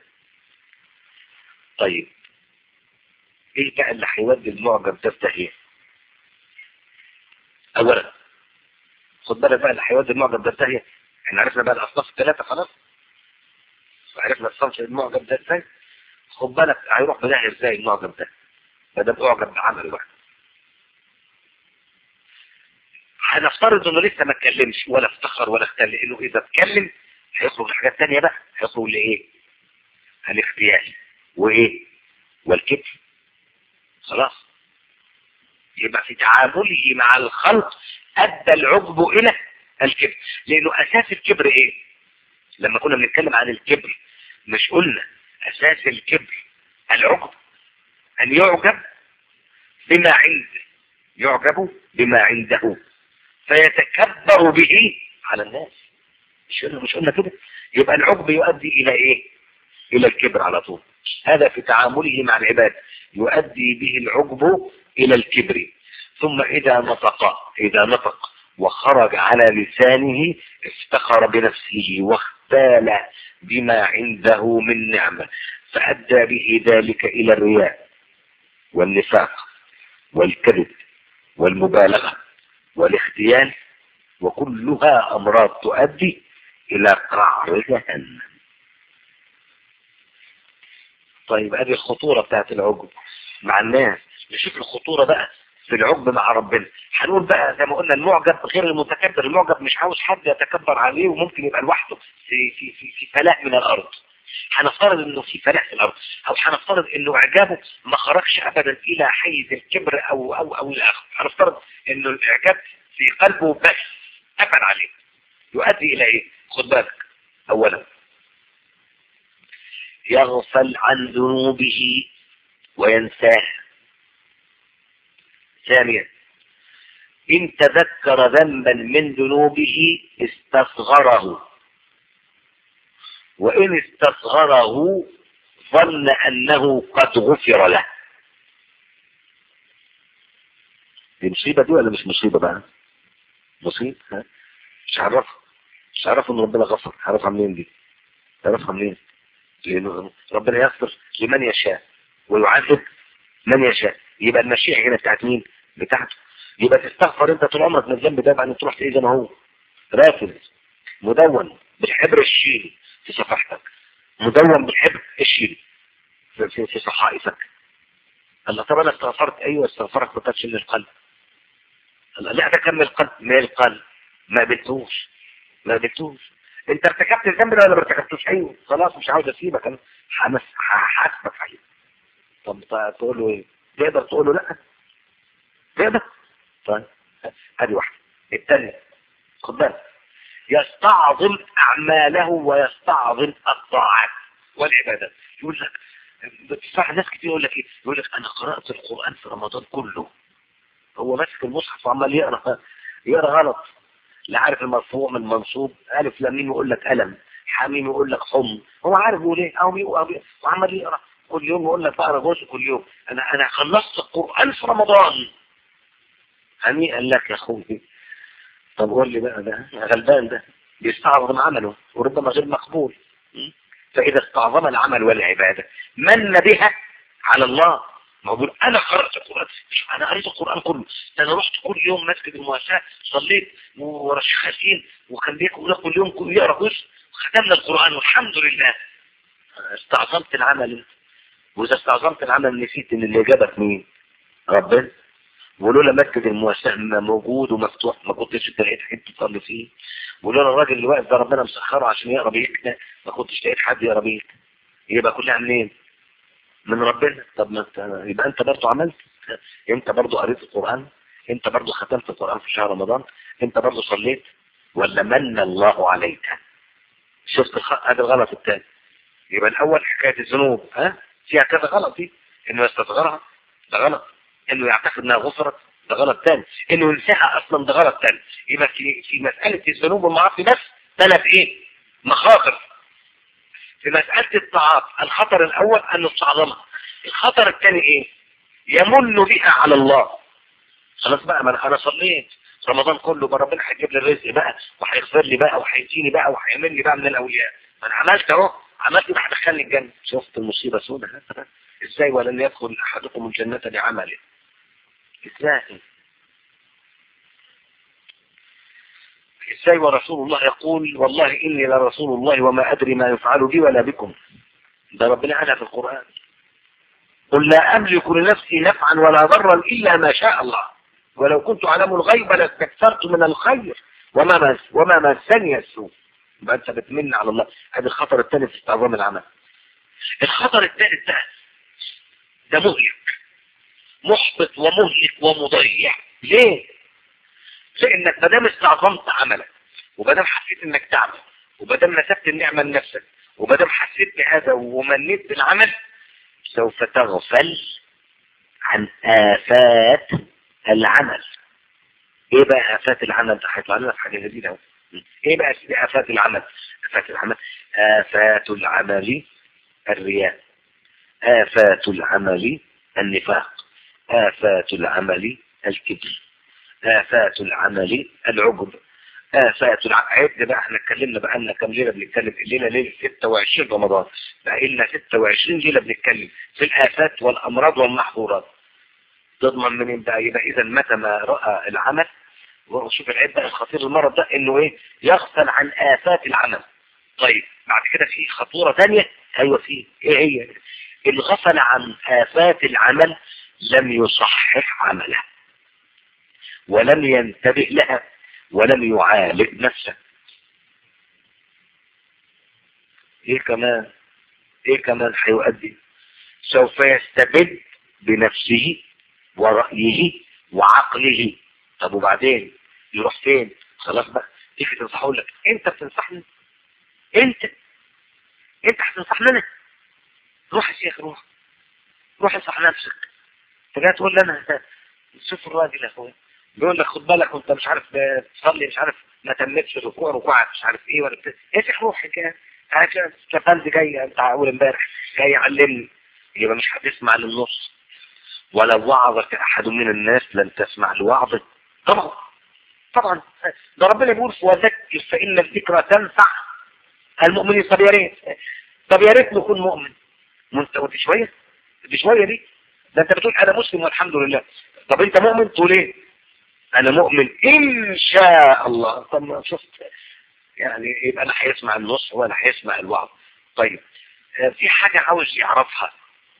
طيب ايه بقى اللي هيودي المعجب ده في اولا خد بالك بقى اللي هيودي المعجب ده في احنا عرفنا بقى الاصناف الثلاثه خلاص وعرفنا الصنف المعجب ده ازاي خد بالك هيروح بداهي ازاي المعجب ده ما دام اعجب بعمل واحد هنفترض انه لسه ما اتكلمش ولا افتخر ولا اختل لانه اذا اتكلم هيخرج لحاجات ثانيه بقى هيخرج لايه الاختيال وايه والكبر خلاص يبقى في تعامله مع الخلق ادى العجب الى الكبر لانه اساس الكبر ايه لما كنا بنتكلم عن الكبر مش قلنا اساس الكبر العجب ان يعجب بما عنده يعجب بما عنده فيتكبر به على الناس مش قلنا مش قلنا كده يبقى العجب يؤدي الى ايه الى الكبر على طول هذا في تعامله مع العباد يؤدي به العجب الى الكبر ثم اذا نطق اذا نطق وخرج على لسانه افتخر بنفسه واختال بما عنده من نعمة فأدى به ذلك إلى الرياء والنفاق والكذب والمبالغة والاختيال وكلها أمراض تؤدي إلى قعر جهنم طيب هذه الخطورة بتاعت العجب مع الناس نشوف الخطورة بقى في العجب مع ربنا هنقول بقى زي ما قلنا المعجب غير المتكبر المعجب مش عاوز حد يتكبر عليه وممكن يبقى لوحده في في في في فلاح من الارض هنفترض انه في فلاح في الارض او هنفترض انه اعجابه ما خرجش ابدا الى حيز الكبر او او او الاخر هنفترض انه الاعجاب في قلبه بس قفل عليه يؤدي الى ايه خد بالك اولا يغفل عن ذنوبه وينساها ثانيا إن تذكر ذنبا من ذنوبه استصغره وإن استصغره ظن أنه قد غفر له دي مصيبة دي ولا مش مصيبة بقى مصيبة ها؟ مش عرفها مش عرفوا ان ربنا غفر عرفها منين دي عرفها منين لانه ربنا يغفر لمن يشاء ويعذب من يشاء يبقى المشيئة هنا بتاعت مين بتاعته يبقى تستغفر انت طول عمرك من الذنب ده بعدين تروح تلاقيه زي ما هو رافض مدون بالحبر الشيلي في صفحتك مدون بالحبر الشيلي في, في, في صحائفك الله طب انا استغفرت ايوه استغفرك ما كانش من القلب الله لا ده كان من القلب من القلب ما قبلتوش ما قبلتوش انت ارتكبت الذنب ده ولا ما ارتكبتوش ايوه خلاص مش عاوز اسيبك انا هحاسبك عليه طب تقول له ايه تقدر تقول له لا تقدر طيب ادي واحده الثانيه خد بالك يستعظم اعماله ويستعظم الطاعات والعبادات يقول لك بتسمع ناس كتير يقول لك ايه يقول لك انا قرات القران في رمضان كله هو ماسك المصحف وعمال يقرا يقرا غلط لا عارف المرفوع من المنصوب الف لام ميم يقول لك الم حميم يقول لك حم هو عارف يقول ايه او بيقول وعمال يقرا كل يوم يقول لك بقرا جزء كل يوم انا انا خلصت القران في رمضان هنيئا لك يا اخوي طب قول لي بقى ده غلبان ده بيستعظم عمله وربما غير مقبول فاذا استعظم العمل والعباده من بها على الله ما بقول انا قرأت القرآن مش انا قريت القرآن كله ده انا رحت كل يوم مسجد المواساة صليت ورا الشيخ ياسين وخليكم كل يوم كل يقرا جزء وختمنا القرآن والحمد لله استعظمت العمل واذا استعظمت العمل نسيت ان اللي جابك مين ربنا ولولا مسجد المواساة موجود ومفتوح ما كنتش انت لقيت حد تصلي فيه ولولا الراجل اللي واقف ده ربنا مسخره عشان يقرا بيتنا ما كنتش لقيت حد يقرا بيت يبقى كلها منين من ربنا طب ما انت يبقى انت برضه عملت انت برضه قريت القرآن انت برضه ختمت القرآن في شهر رمضان انت برضه صليت ولا من الله عليك شفت الخ... هذا الغلط الثاني يبقى الاول حكاية الذنوب ها فيها كذا غلط دي انه يستصغرها ده غلط انه يعتقد انها غفرت ده غلط ثاني انه ينساها اصلا ده غلط ثاني يبقى في في مسألة الذنوب والمعاصي بس ثلاث ايه مخاطر في مسألة الطاعات الخطر الأول أن نستعظمها الخطر الثاني إيه يمن بها على الله خلاص بقى ما أنا صليت رمضان كله بقى ربنا هيجيب لي الرزق بقى وهيغفر لي بقى وهيديني بقى وهيعمل لي بقى من الأولياء ما أنا عملت أهو عملت يبقى هدخلني الجنة شفت المصيبة سودة إزاي ولن يدخل أحدكم الجنة بعمله إزاي ازاي ورسول الله يقول والله اني لرسول الله وما ادري ما يفعل بي ولا بكم ده ربنا قالها في القرآن قل لا املك لنفسي نفعا ولا ضرا الا ما شاء الله ولو كنت اعلم الغيب لاستكثرت من الخير وما مس وما مسني السوء يبقى انت بتمن على الله هذا الخطر الثاني في استعظام العمل الخطر الثالث ده ده مهلك محبط ومهلك ومضيع ليه لانك ما دام استعظمت عملك وما دام حسيت انك تعمل وما دام نسبت النعمه لنفسك وما دام حسيت بهذا ومنيت بالعمل سوف تغفل عن آفات العمل ايه بقى آفات العمل ده هيطلع لنا في حاجه جديده اهو ايه بقى آفات العمل آفات العمل آفات العمل الرياء آفات العمل النفاق آفات العمل الكبر آفات العمل العجب آفات العمل عد بقى احنا اتكلمنا بقى لنا كام ليلة بنتكلم الليلة ليلة 26 رمضان بقى لنا 26 ليلة بنتكلم في الآفات والأمراض والمحظورات تضمن منين بقى يبقى إذا متى ما رأى العمل وشوف العيب بقى الخطير المرض ده انه ايه يغفل عن آفات العمل طيب بعد كده في خطورة ثانية ايوه في ايه هي اللي غفل عن آفات العمل لم يصحح عمله ولم ينتبه لها ولم يعالج نفسه ايه كمان ايه كمان هيؤدي سوف يستبد بنفسه ورأيه وعقله طب وبعدين يروح فين خلاص بقى تيجي تنصحه لك انت بتنصحني انت انت هتنصحني انا روح يا شيخ روح روح انصح نفسك انت جاي تقول لي انا شوف الراجل يا اخويا بيقول لك خد بالك وانت مش عارف تصلي مش عارف ما تمتش ركوع ركوعك مش عارف ايه ولا بتاع ايه في روحك كده كفند جاي انت اول امبارح جاي يعلمني يبقى مش هتسمع للنص ولو وعظك احد من الناس لن تسمع لوعظه طبعا طبعا ده ربنا بيقول وذكر فان الذكرى تنفع المؤمنين طب يا ريت طب يا ريت نكون مؤمن وانت شويه دي شويه دي ده انت بتقول انا مسلم والحمد لله طب انت مؤمن تقول ايه انا مؤمن ان شاء الله طب ما شفت يعني يبقى انا هيسمع النص ولا هيسمع الوعظ طيب في حاجة عاوز يعرفها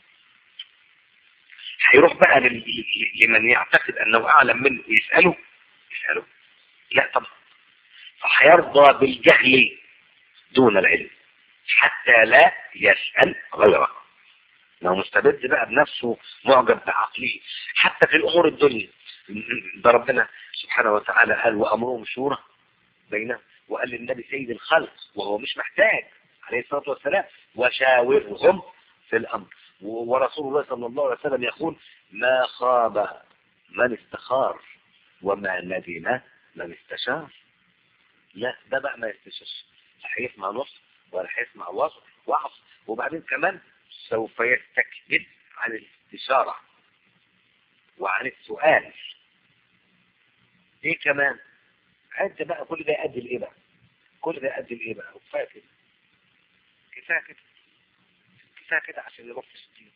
هيروح بقى لمن يعتقد انه اعلم منه ويسأله يسأله لا طبعا فهيرضى بالجهل دون العلم حتى لا يسأل غيره لو مستبد بقى بنفسه معجب بعقله حتى في الامور الدنيا ده ربنا سبحانه وتعالى قال وامرهم شورى بينهم وقال للنبي سيد الخلق وهو مش محتاج عليه الصلاة والسلام وشاورهم في الامر ورسول الله صلى الله عليه وسلم يقول ما خاب من استخار وما ندم من استشار لا ده بقى ما يستشرش لا هيسمع نص ولا هيسمع وصف وعظ وبعدين كمان سوف يستكبر عن الاستشارة وعن السؤال ايه كمان عد بقى كل ده يؤدي لايه بقى كل ده يؤدي لايه بقى كفايه كده كفايه كده كفايه كده عشان يروح في الدين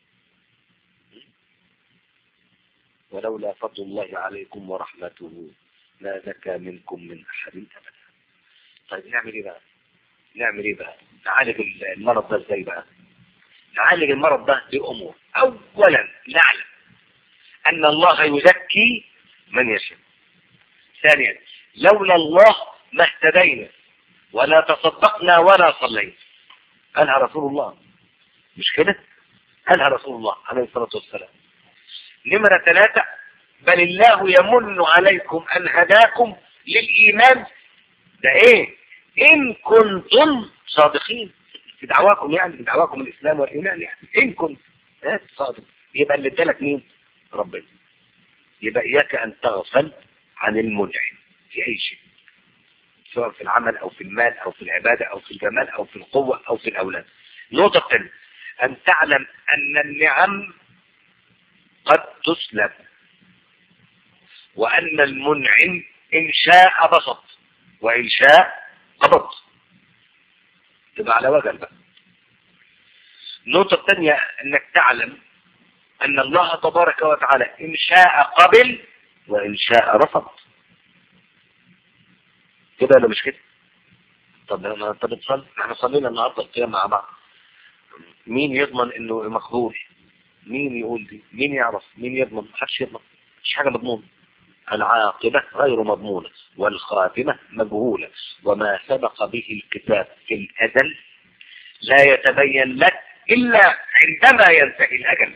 ولولا فضل الله عليكم ورحمته ما زكى منكم من احد ابدا طيب نعمل ايه بقى نعمل ايه بقى نعالج المرض ده ازاي بقى نعالج المرض ده بامور اولا نعلم ان الله يزكي من يشاء ثانيا لولا الله ما اهتدينا ولا تصدقنا ولا صلينا قالها رسول الله مش كده قالها رسول الله عليه الصلاة والسلام نمرة ثلاثة بل الله يمن عليكم أن هداكم للإيمان ده إيه إن كنتم صادقين في دعواكم يعني في دعواكم الإسلام والإيمان يعني إن كنت صادق يبقى اللي ادالك مين ربنا يبقى إياك أن تغفل عن المنعم في أي شيء سواء في العمل أو في المال أو في العبادة أو في الجمال أو في القوة أو في الأولاد نقطة الثانية أن تعلم أن النعم قد تسلب وأن المنعم إن شاء بسط وإن شاء قبض تبقى على وجل بقى النقطة الثانية أنك تعلم أن الله تبارك وتعالى إن شاء قبل وإن شاء رفض كده ولا مش كده طب ما انت بتصلي احنا صلينا النهارده القيام مع بعض مين يضمن انه مقبول مين يقول دي مين يعرف مين يضمن محدش يضمن مش حاجه مضمونه العاقبة غير مضمونة والخاتمة مجهولة وما سبق به الكتاب في الأزل لا يتبين لك إلا عندما ينتهي الأجل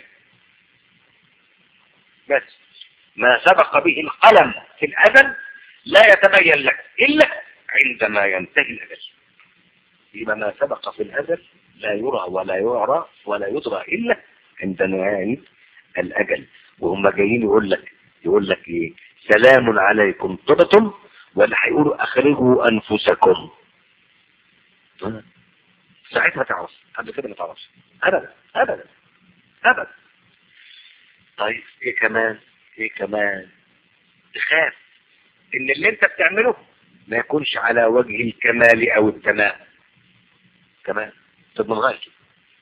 بس ما سبق به القلم في الأزل لا يتبين لك إلا عندما ينتهي الأجل يبقى ما سبق في الأزل لا يرى ولا يعرى ولا يدرى إلا عند نهاية الأجل وهم جايين يقول لك يقول لك إيه سلام عليكم طبتم ولا هيقولوا أخرجوا أنفسكم ساعتها تعرف قبل كده ما تعرفش أبدا أبدا أبدا طيب إيه كمان إيه كمان تخاف ان اللي انت بتعمله ما يكونش على وجه الكمال او التمام كمان طب من غير كده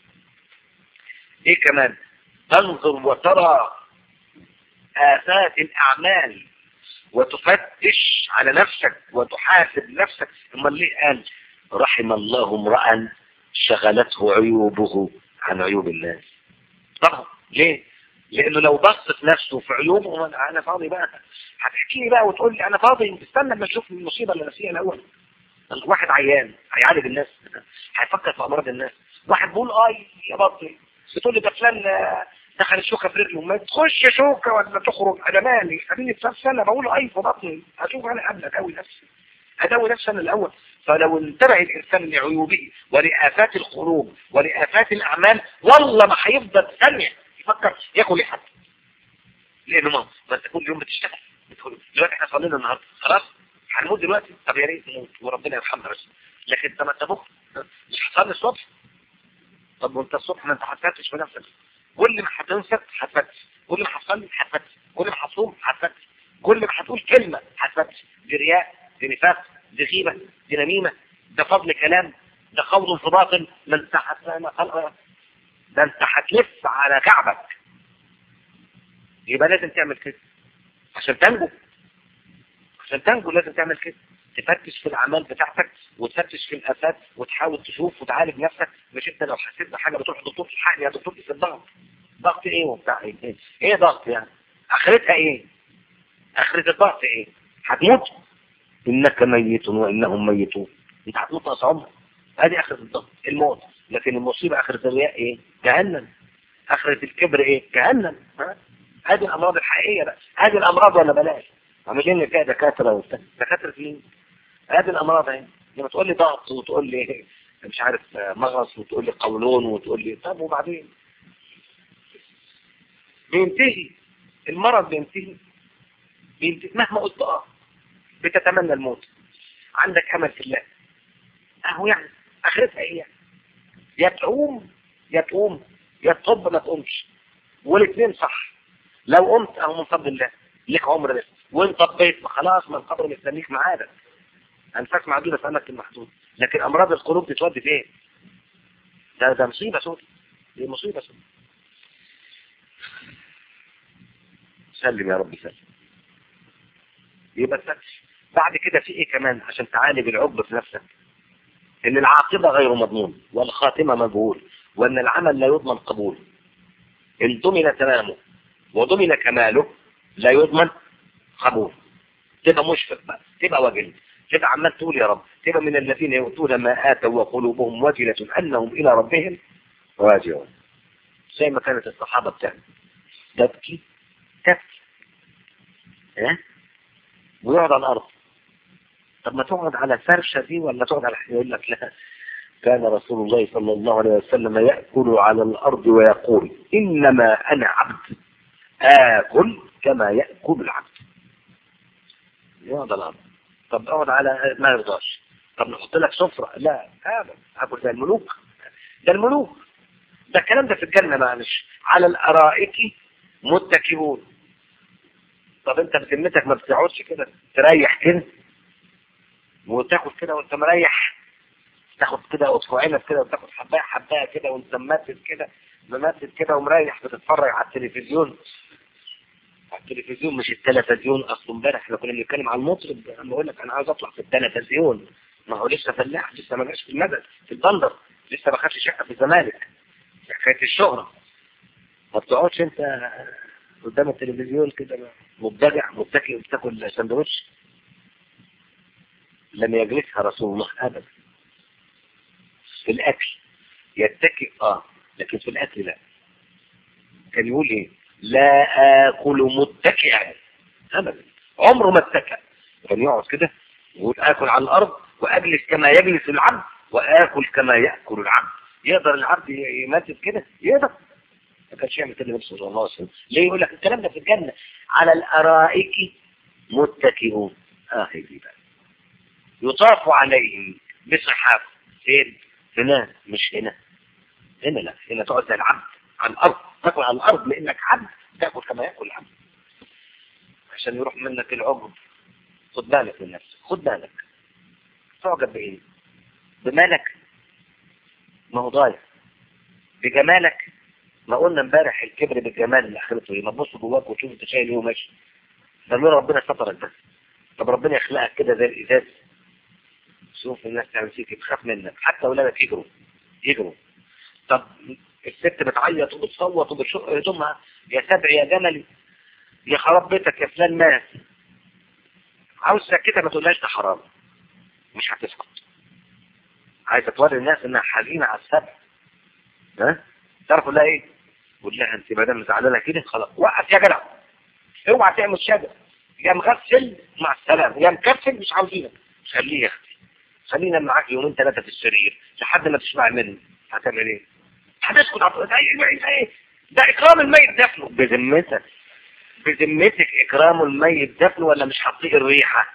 ايه كمان تنظر وترى آفات الأعمال وتفتش على نفسك وتحاسب نفسك ثم ليه قال رحم الله امرأ شغلته عيوبه عن عيوب الناس طبعا ليه لانه لو بص في نفسه في عيوبه انا فاضي بقى هتحكي لي بقى وتقول لي انا فاضي استنى لما اشوف المصيبه اللي انا فيها الاول واحد عيان هيعالج الناس هيفكر في امراض الناس واحد بيقول اي يا بطني بتقول لي ده فلان دخل الشوكه في رجله ما تخش شوكه ولا تخرج انا مالي خليني في سنه بقول اي في بطني اشوف انا قبلك قوي نفسي اداوي نفسي انا الاول فلو انتبه الانسان لعيوبه ولافات القلوب ولافات الاعمال والله ما هيفضل ثانيه يفكر ياكل لحد لانه ما ما انت كل يوم بتشتغل بتقول دلوقتي احنا صلينا النهارده خلاص هنموت دلوقتي طب يا ريت نموت وربنا يرحمنا بس لكن انت ما انت بكره مش هتصلي الصبح طب وانت الصبح ما انت هتفتش في نفسك كل ما هتنسى هتفتش كل ما هتصلي هتفتش كل ما هتصوم هتفتش كل ما هتقول كلمه هتفتش دي رياء دي نفاق دي غيبه دي نميمه ده فضل كلام ده خوض في باطل ما انت ده انت هتلف على كعبك يبقى لازم تعمل كده عشان تنجو عشان تنجو لازم تعمل كده تفتش في الاعمال بتاعتك وتفتش في الافات وتحاول تشوف وتعالج نفسك مش انت لو حسيت بحاجه بتروح دكتور تلحقني يا دكتور في الضغط ضغط ايه وبتاع ايه ايه, إيه ضغط يعني اخرتها ايه اخرة الضغط ايه هتموت انك ميت وانهم ميتون انت هتموت نص عمرك ادي اخرة الضغط الموت لكن المصيبة اخرة الرياء ايه جهنم اخرة الكبر ايه جهنم ها هذه الامراض الحقيقية بقى هذه الامراض ولا بلاش عاملين لي فيها دكاترة وبتاع دكاترة مين هذه الامراض اهي لما تقول لي ضغط وتقول لي مش عارف مغص وتقول لي قولون وتقول لي طب وبعدين بينتهي المرض بينتهي بينتهي مهما قلت اه بتتمنى الموت عندك امل في الله اهو يعني اخرتها ايه يعني يا تقوم يا تقوم يا تطب ما تقومش والاثنين صح لو قمت اهو من فضل الله لك عمر بس وان طبيت خلاص ما القبر مستنيك معادك انفاس معدودة في اماكن محدود لكن امراض القلوب بتودي فين ده ده مصيبة سودة دي مصيبة سودة سلم يا رب سلم يبقى بعد كده في ايه كمان عشان تعالج العقد في نفسك ان العاقبة غير مضمون والخاتمة مجهول وان العمل لا يضمن قبول ان ضمن تمامه وضمن كماله لا يضمن قبول تبقى مشفق بقى تبقى وجل تبقى عمال تقول يا رب تبقى من الذين يؤتون ما آتوا وقلوبهم وجلة أنهم إلى ربهم راجعون زي ما كانت الصحابة بتعمل تبكي تبكي ها ويقعد على الأرض طب ما تقعد على الفرشة دي ولا تقعد على يقول لك لا كان رسول الله صلى الله عليه وسلم يأكل على الأرض ويقول إنما أنا عبد آكل كما يأكل العبد يقعد على الأرض طب اقعد على ما يرضاش طب نحط لك سفرة لا هذا أكل زي الملوك ده الملوك ده الكلام ده في الجنة معلش على الأرائك متكئون طب انت بذمتك ما بتقعدش كده تريح كده وتاخد كده وانت مريح تاخد كده اطفو عينك كده وتاخد حبايه حبايه كده وانت ممثل كده ممثل كده ومريح بتتفرج على التلفزيون على التلفزيون مش التلفزيون اصل امبارح احنا كنا بنتكلم على المطرب انا بقول لك انا عاوز اطلع في التلفزيون ما هو لسه فلاح لسه ما جاش في المدد في البندر لسه ما خدش شقه في الزمالك حكايه الشهره ما بتقعدش انت قدام التلفزيون كده مبتدع متكئ وبتاكل سندوتش لم يجلسها رسول الله ابدا في الاكل يتكئ اه لكن في الاكل لا كان يقول ايه لا اكل متكئا ابدا عمره ما اتكى كان يقعد كده يقول اكل على الارض واجلس كما يجلس العبد واكل كما ياكل العبد يقدر العبد يمثل كده يقدر ما كانش يعمل كده النبي صلى الله عليه وسلم ليه يقول لك الكلام ده في الجنه على الارائك متكئون اه هي دي بقى يطاف عليهم بصحاف فين هنا مش هنا هنا لا هنا تقعد زي العبد على الارض تاكل على الارض لانك عبد تاكل كما ياكل العبد عشان يروح منك العجب خد بالك من نفسك خد بالك تعجب بايه بمالك ما هو ضايع بجمالك ما قلنا امبارح الكبر بالجمال اللي اخرته ايه ما تبص جواك وتشوف انت شايل ايه وماشي ده لولا ربنا سترك بس طب ربنا يخلقك كده زي الازاز شوف الناس تعمل فيك تخاف منك حتى اولادك يجروا يجروا طب الست بتعيط وبتصوت وبتشق هدومها يا سبع يا جملي يا خراب بيتك يا فلان مات عاوز سكتها ما تقولهاش ده حرام مش هتسكت عايزه توري الناس انها حزينه على السبع ها تعرف ولا ايه قول لها انت ما دام زعلانه كده خلاص وقف يا جدع اوعى تعمل شجر يا مغسل مع السلامه يا مكسل مش عاوزينك خليه يا اختي خلينا معاك يومين ثلاثه في السرير لحد ما تسمع مني هتعمل ايه هتسكت عط... ايه ده اكرام الميت دفنه بذمتك بذمتك اكرام الميت دفنه ولا مش هتطيق الريحه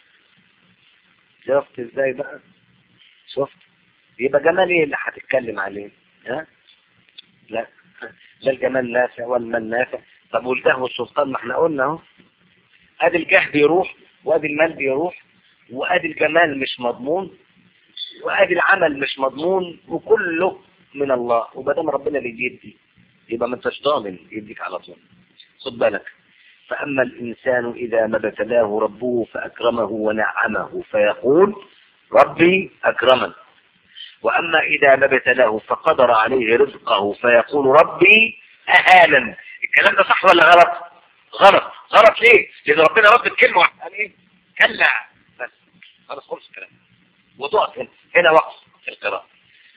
شفت ازاي بقى شفت يبقى جمال ايه اللي هتتكلم عليه ها لا لا الجمال نافع والمال نافع طب والجاه والسلطان ما احنا قلنا اهو ادي الجاه بيروح وادي المال بيروح وادي الجمال مش مضمون وادي العمل مش مضمون وكله من الله وبدام ربنا اللي بيدي يبقى ما انتش ضامن يديك على طول خد بالك فأما الإنسان إذا ما ابتلاه ربه فأكرمه ونعمه فيقول ربي أكرمن وأما إذا ما ابتلاه فقدر عليه رزقه فيقول ربي أهانا الكلام ده صح ولا غلط غلط غلط ليه لأن ربنا رد الكلمة قال إيه كلا بس خلاص خلص الكلام وضعت هنا هنا وقف في القراءة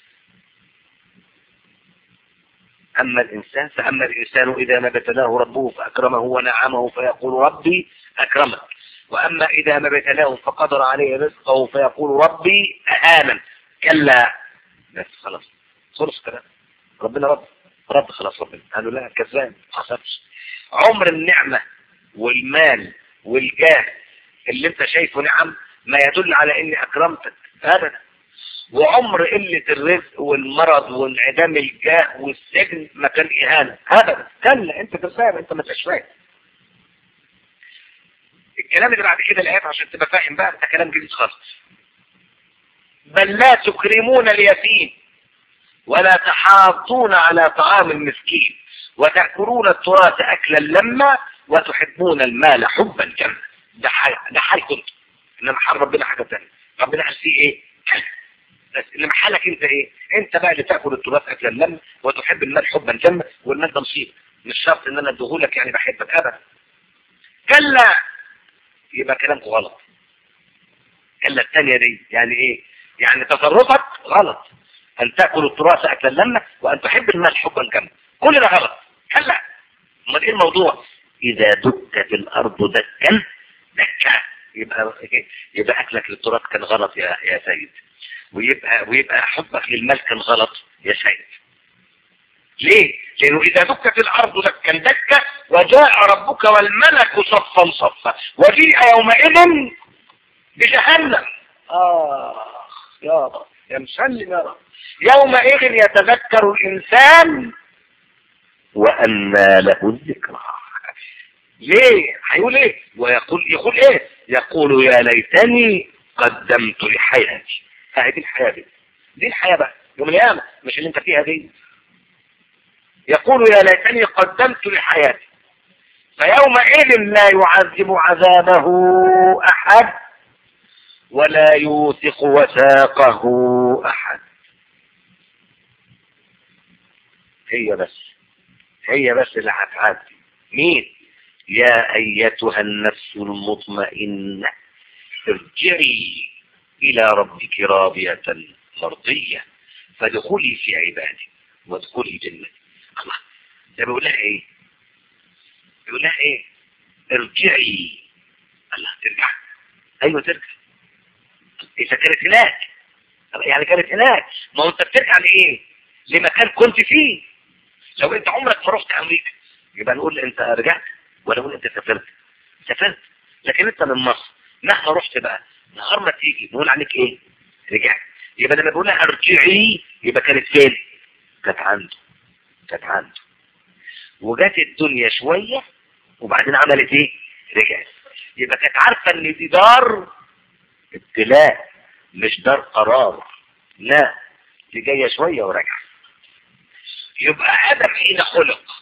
أما الإنسان فأما الإنسان إذا ما ابتلاه ربه فأكرمه ونعمه فيقول ربي أكرمك وأما إذا ما ابتلاه فقدر عليه رزقه فيقول ربي أهانا كلا بس خلاص خلص كلام ربنا رب رب خلاص ربنا قالوا لا كذاب حصلش عمر النعمة والمال والجاه اللي انت شايفه نعم ما يدل على اني اكرمتك ابدا وعمر قلة الرزق والمرض وانعدام الجاه والسجن ما كان اهانة ابدا كلا انت تفهم انت ما تبقاش فاهم الكلام اللي بعد كده الايات عشان تبقى فاهم بقى ده كلام جديد خالص بل لا تكرمون اليتيم ولا تحاضون على طعام المسكين وتأكلون التراث أكلا لما وتحبون المال حبا جما ده حال ده حال كنت انما حال ربنا حاجه ثانيه ربنا قال فيه ايه كلا بس انما حالك انت ايه انت بقى اللي تاكل التراث اكلا لما وتحب المال حبا جما والمال ده مصيبه مش شرط ان انا اديهولك يعني بحبك ابدا كلا يبقى كلامك غلط كلا الثانيه دي يعني ايه يعني تصرفك غلط ان تاكل التراث اكلا لما وان تحب المال حبا جما كل ده غلط كلا امال ايه الموضوع اذا دكت الارض دكا دكا يبقى يبقى اكلك للتراث كان غلط يا يا سيد ويبقى ويبقى حبك للمال كان غلط يا سيد ليه لانه اذا دكت الارض دكا دكا وجاء ربك والملك صفا صفا وجيء يومئذ بجهنم اه يا رب يا مسلم يا رب يومئذ يتذكر الانسان وأنى له الذكرى ليه هيقول ايه ويقول يقول ايه يقول يا ليتني قدمت لحياتي هذه الحياة دي دي الحياة بقى يوم القيامة مش اللي انت فيها دي يقول يا ليتني قدمت لحياتي فيومئذ لا يعذب عذابه أحد ولا يوثق وثاقه أحد هي بس هي بس اللي هتعدي مين يا ايتها النفس المطمئنة ارجعي الى ربك راضية مرضية فادخلي في عبادي وادخلي جنتي الله ده بيقول لها ايه بيقول لها ايه ارجعي الله ترجع ايوه ترجع اذا كانت هناك يعني كانت هناك ما هو انت بترجع لايه لمكان كنت فيه لو انت عمرك ما رحت امريكا يبقى نقول انت رجعت ولا نقول انت سافرت سافرت لكن انت من مصر مهما رحت بقى نهار ما تيجي نقول عليك ايه رجعت يبقى لما بقولها ارجعي يبقى كانت فين كانت عنده كانت عنده وجات الدنيا شوية وبعدين عملت ايه رجعت يبقى كانت عارفة ان دي دار ابتلاء مش دار قرار لا دي جاية شوية وراجعه يبقى آدم حين خلق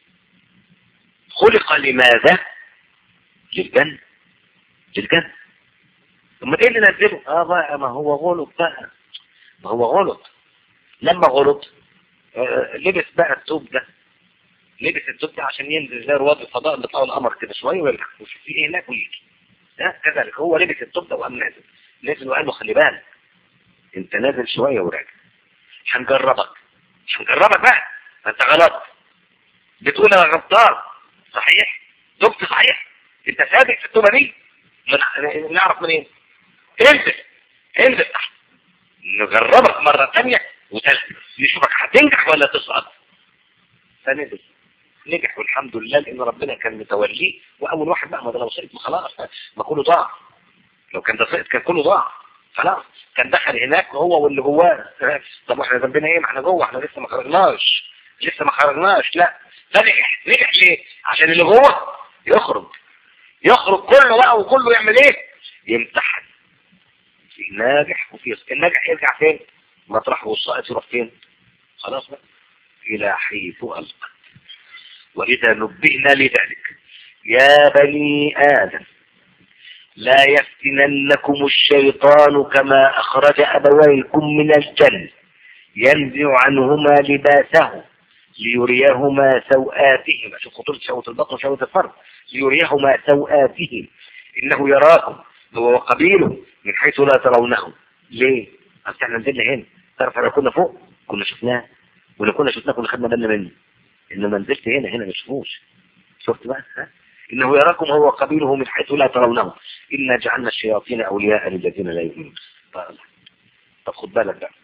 خلق لماذا للجنة للجنة ثم ايه اللي نزله اه بقى ما هو غلط بقى ما هو غلط لما غلط آه لبس بقى الثوب ده لبس الثوب ده عشان ينزل زي رواد الفضاء اللي طلعوا القمر كده شويه ويرجع ويشوف في ايه هناك ويجي ده كذلك هو لبس الثوب ده وقام نازل نزل وقال له خلي بالك انت نازل شويه وراجع هنجربك مش هنجربك بقى انت غلط بتقول انا غلطان صحيح دكت صحيح انت صادق في التوبه دي من... نعرف منين انزل انزل تحت نجربك مرة تانية وتلك نشوفك هتنجح ولا تسقط فنزل نجح والحمد لله لان ربنا كان متوليه واول واحد بقى ما ده لو سقط ما خلاص ما كله ضاع لو كان ده سقط كان كله ضاع خلاص كان دخل هناك هو واللي جواه طب واحنا ذنبنا ايه ما احنا جوه احنا لسه ما خرجناش لسه ما خرجناش لا فنجح نجح ليه عشان اللي جوه يخرج يخرج كله بقى وكله يعمل ايه يمتحن في ناجح وفي الناجح يرجع فين مطرح والسائط يروح فين خلاص بقى الى حيث القت واذا نبهنا لذلك يا بني ادم لا يفتننكم الشيطان كما أخرج أبويكم من الجنة ينزع عنهما لباسه ليريهما سوآتهما شوف خطورة شهوة البطن وشهوة الفرد ليريهما سوآتهم إنه يراكم هو وقبيله من حيث لا ترونهم ليه؟ أصل احنا نزلنا هنا تعرف احنا كنا فوق كنا شفناه ولو كنا شفناه كنا خدنا بالنا منه إنما نزلت هنا هنا ما شفوش شفت بقى ها؟ إنه يراكم هو قبيله من حيث لا ترونه إنا جعلنا الشياطين أولياء للذين لا يؤمنون طب خد بالك بقى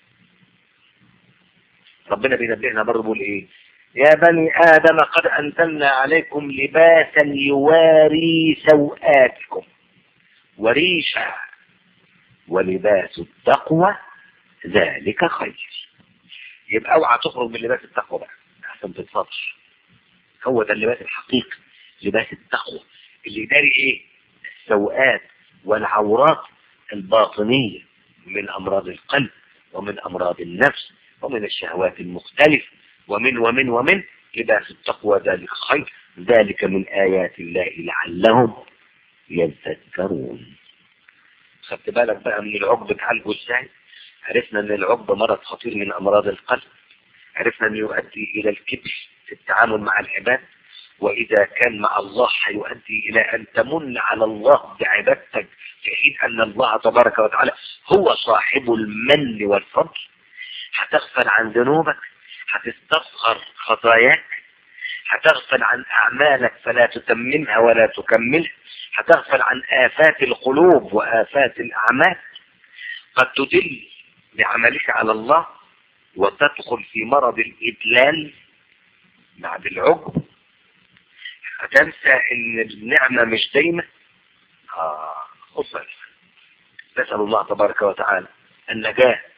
ربنا بينبهنا برضه بيقول إيه يا بني آدم قد أنزلنا عليكم لباسا يواري سوآتكم وريشة ولباس التقوى ذلك خير يبقى اوعى تخرج من لباس التقوى بقى عشان تتفضح هو ده اللباس الحقيقي لباس التقوى اللي داري ايه السوءات والعورات الباطنية من امراض القلب ومن امراض النفس ومن الشهوات المختلفة ومن ومن ومن لباس التقوى ذلك خير ذلك من آيات الله لعلهم يذكرون خدت بالك بقى من العقد تعالجه ازاي عرفنا ان العقد مرض خطير من امراض القلب عرفنا انه يؤدي الى الكبر في التعامل مع العباد واذا كان مع الله هيؤدي الى ان تمن على الله بعبادتك في حين ان الله تبارك وتعالى هو صاحب المن والفضل هتغفل عن ذنوبك هتستصغر خطاياك هتغفل عن أعمالك فلا تتممها ولا تكملها هتغفل عن آفات القلوب وآفات الأعمال قد تدل بعملك على الله وتدخل في مرض الإدلال بعد العقب هتنسى ان النعمة مش دايمة آه خصوصا نسأل الله تبارك وتعالى النجاة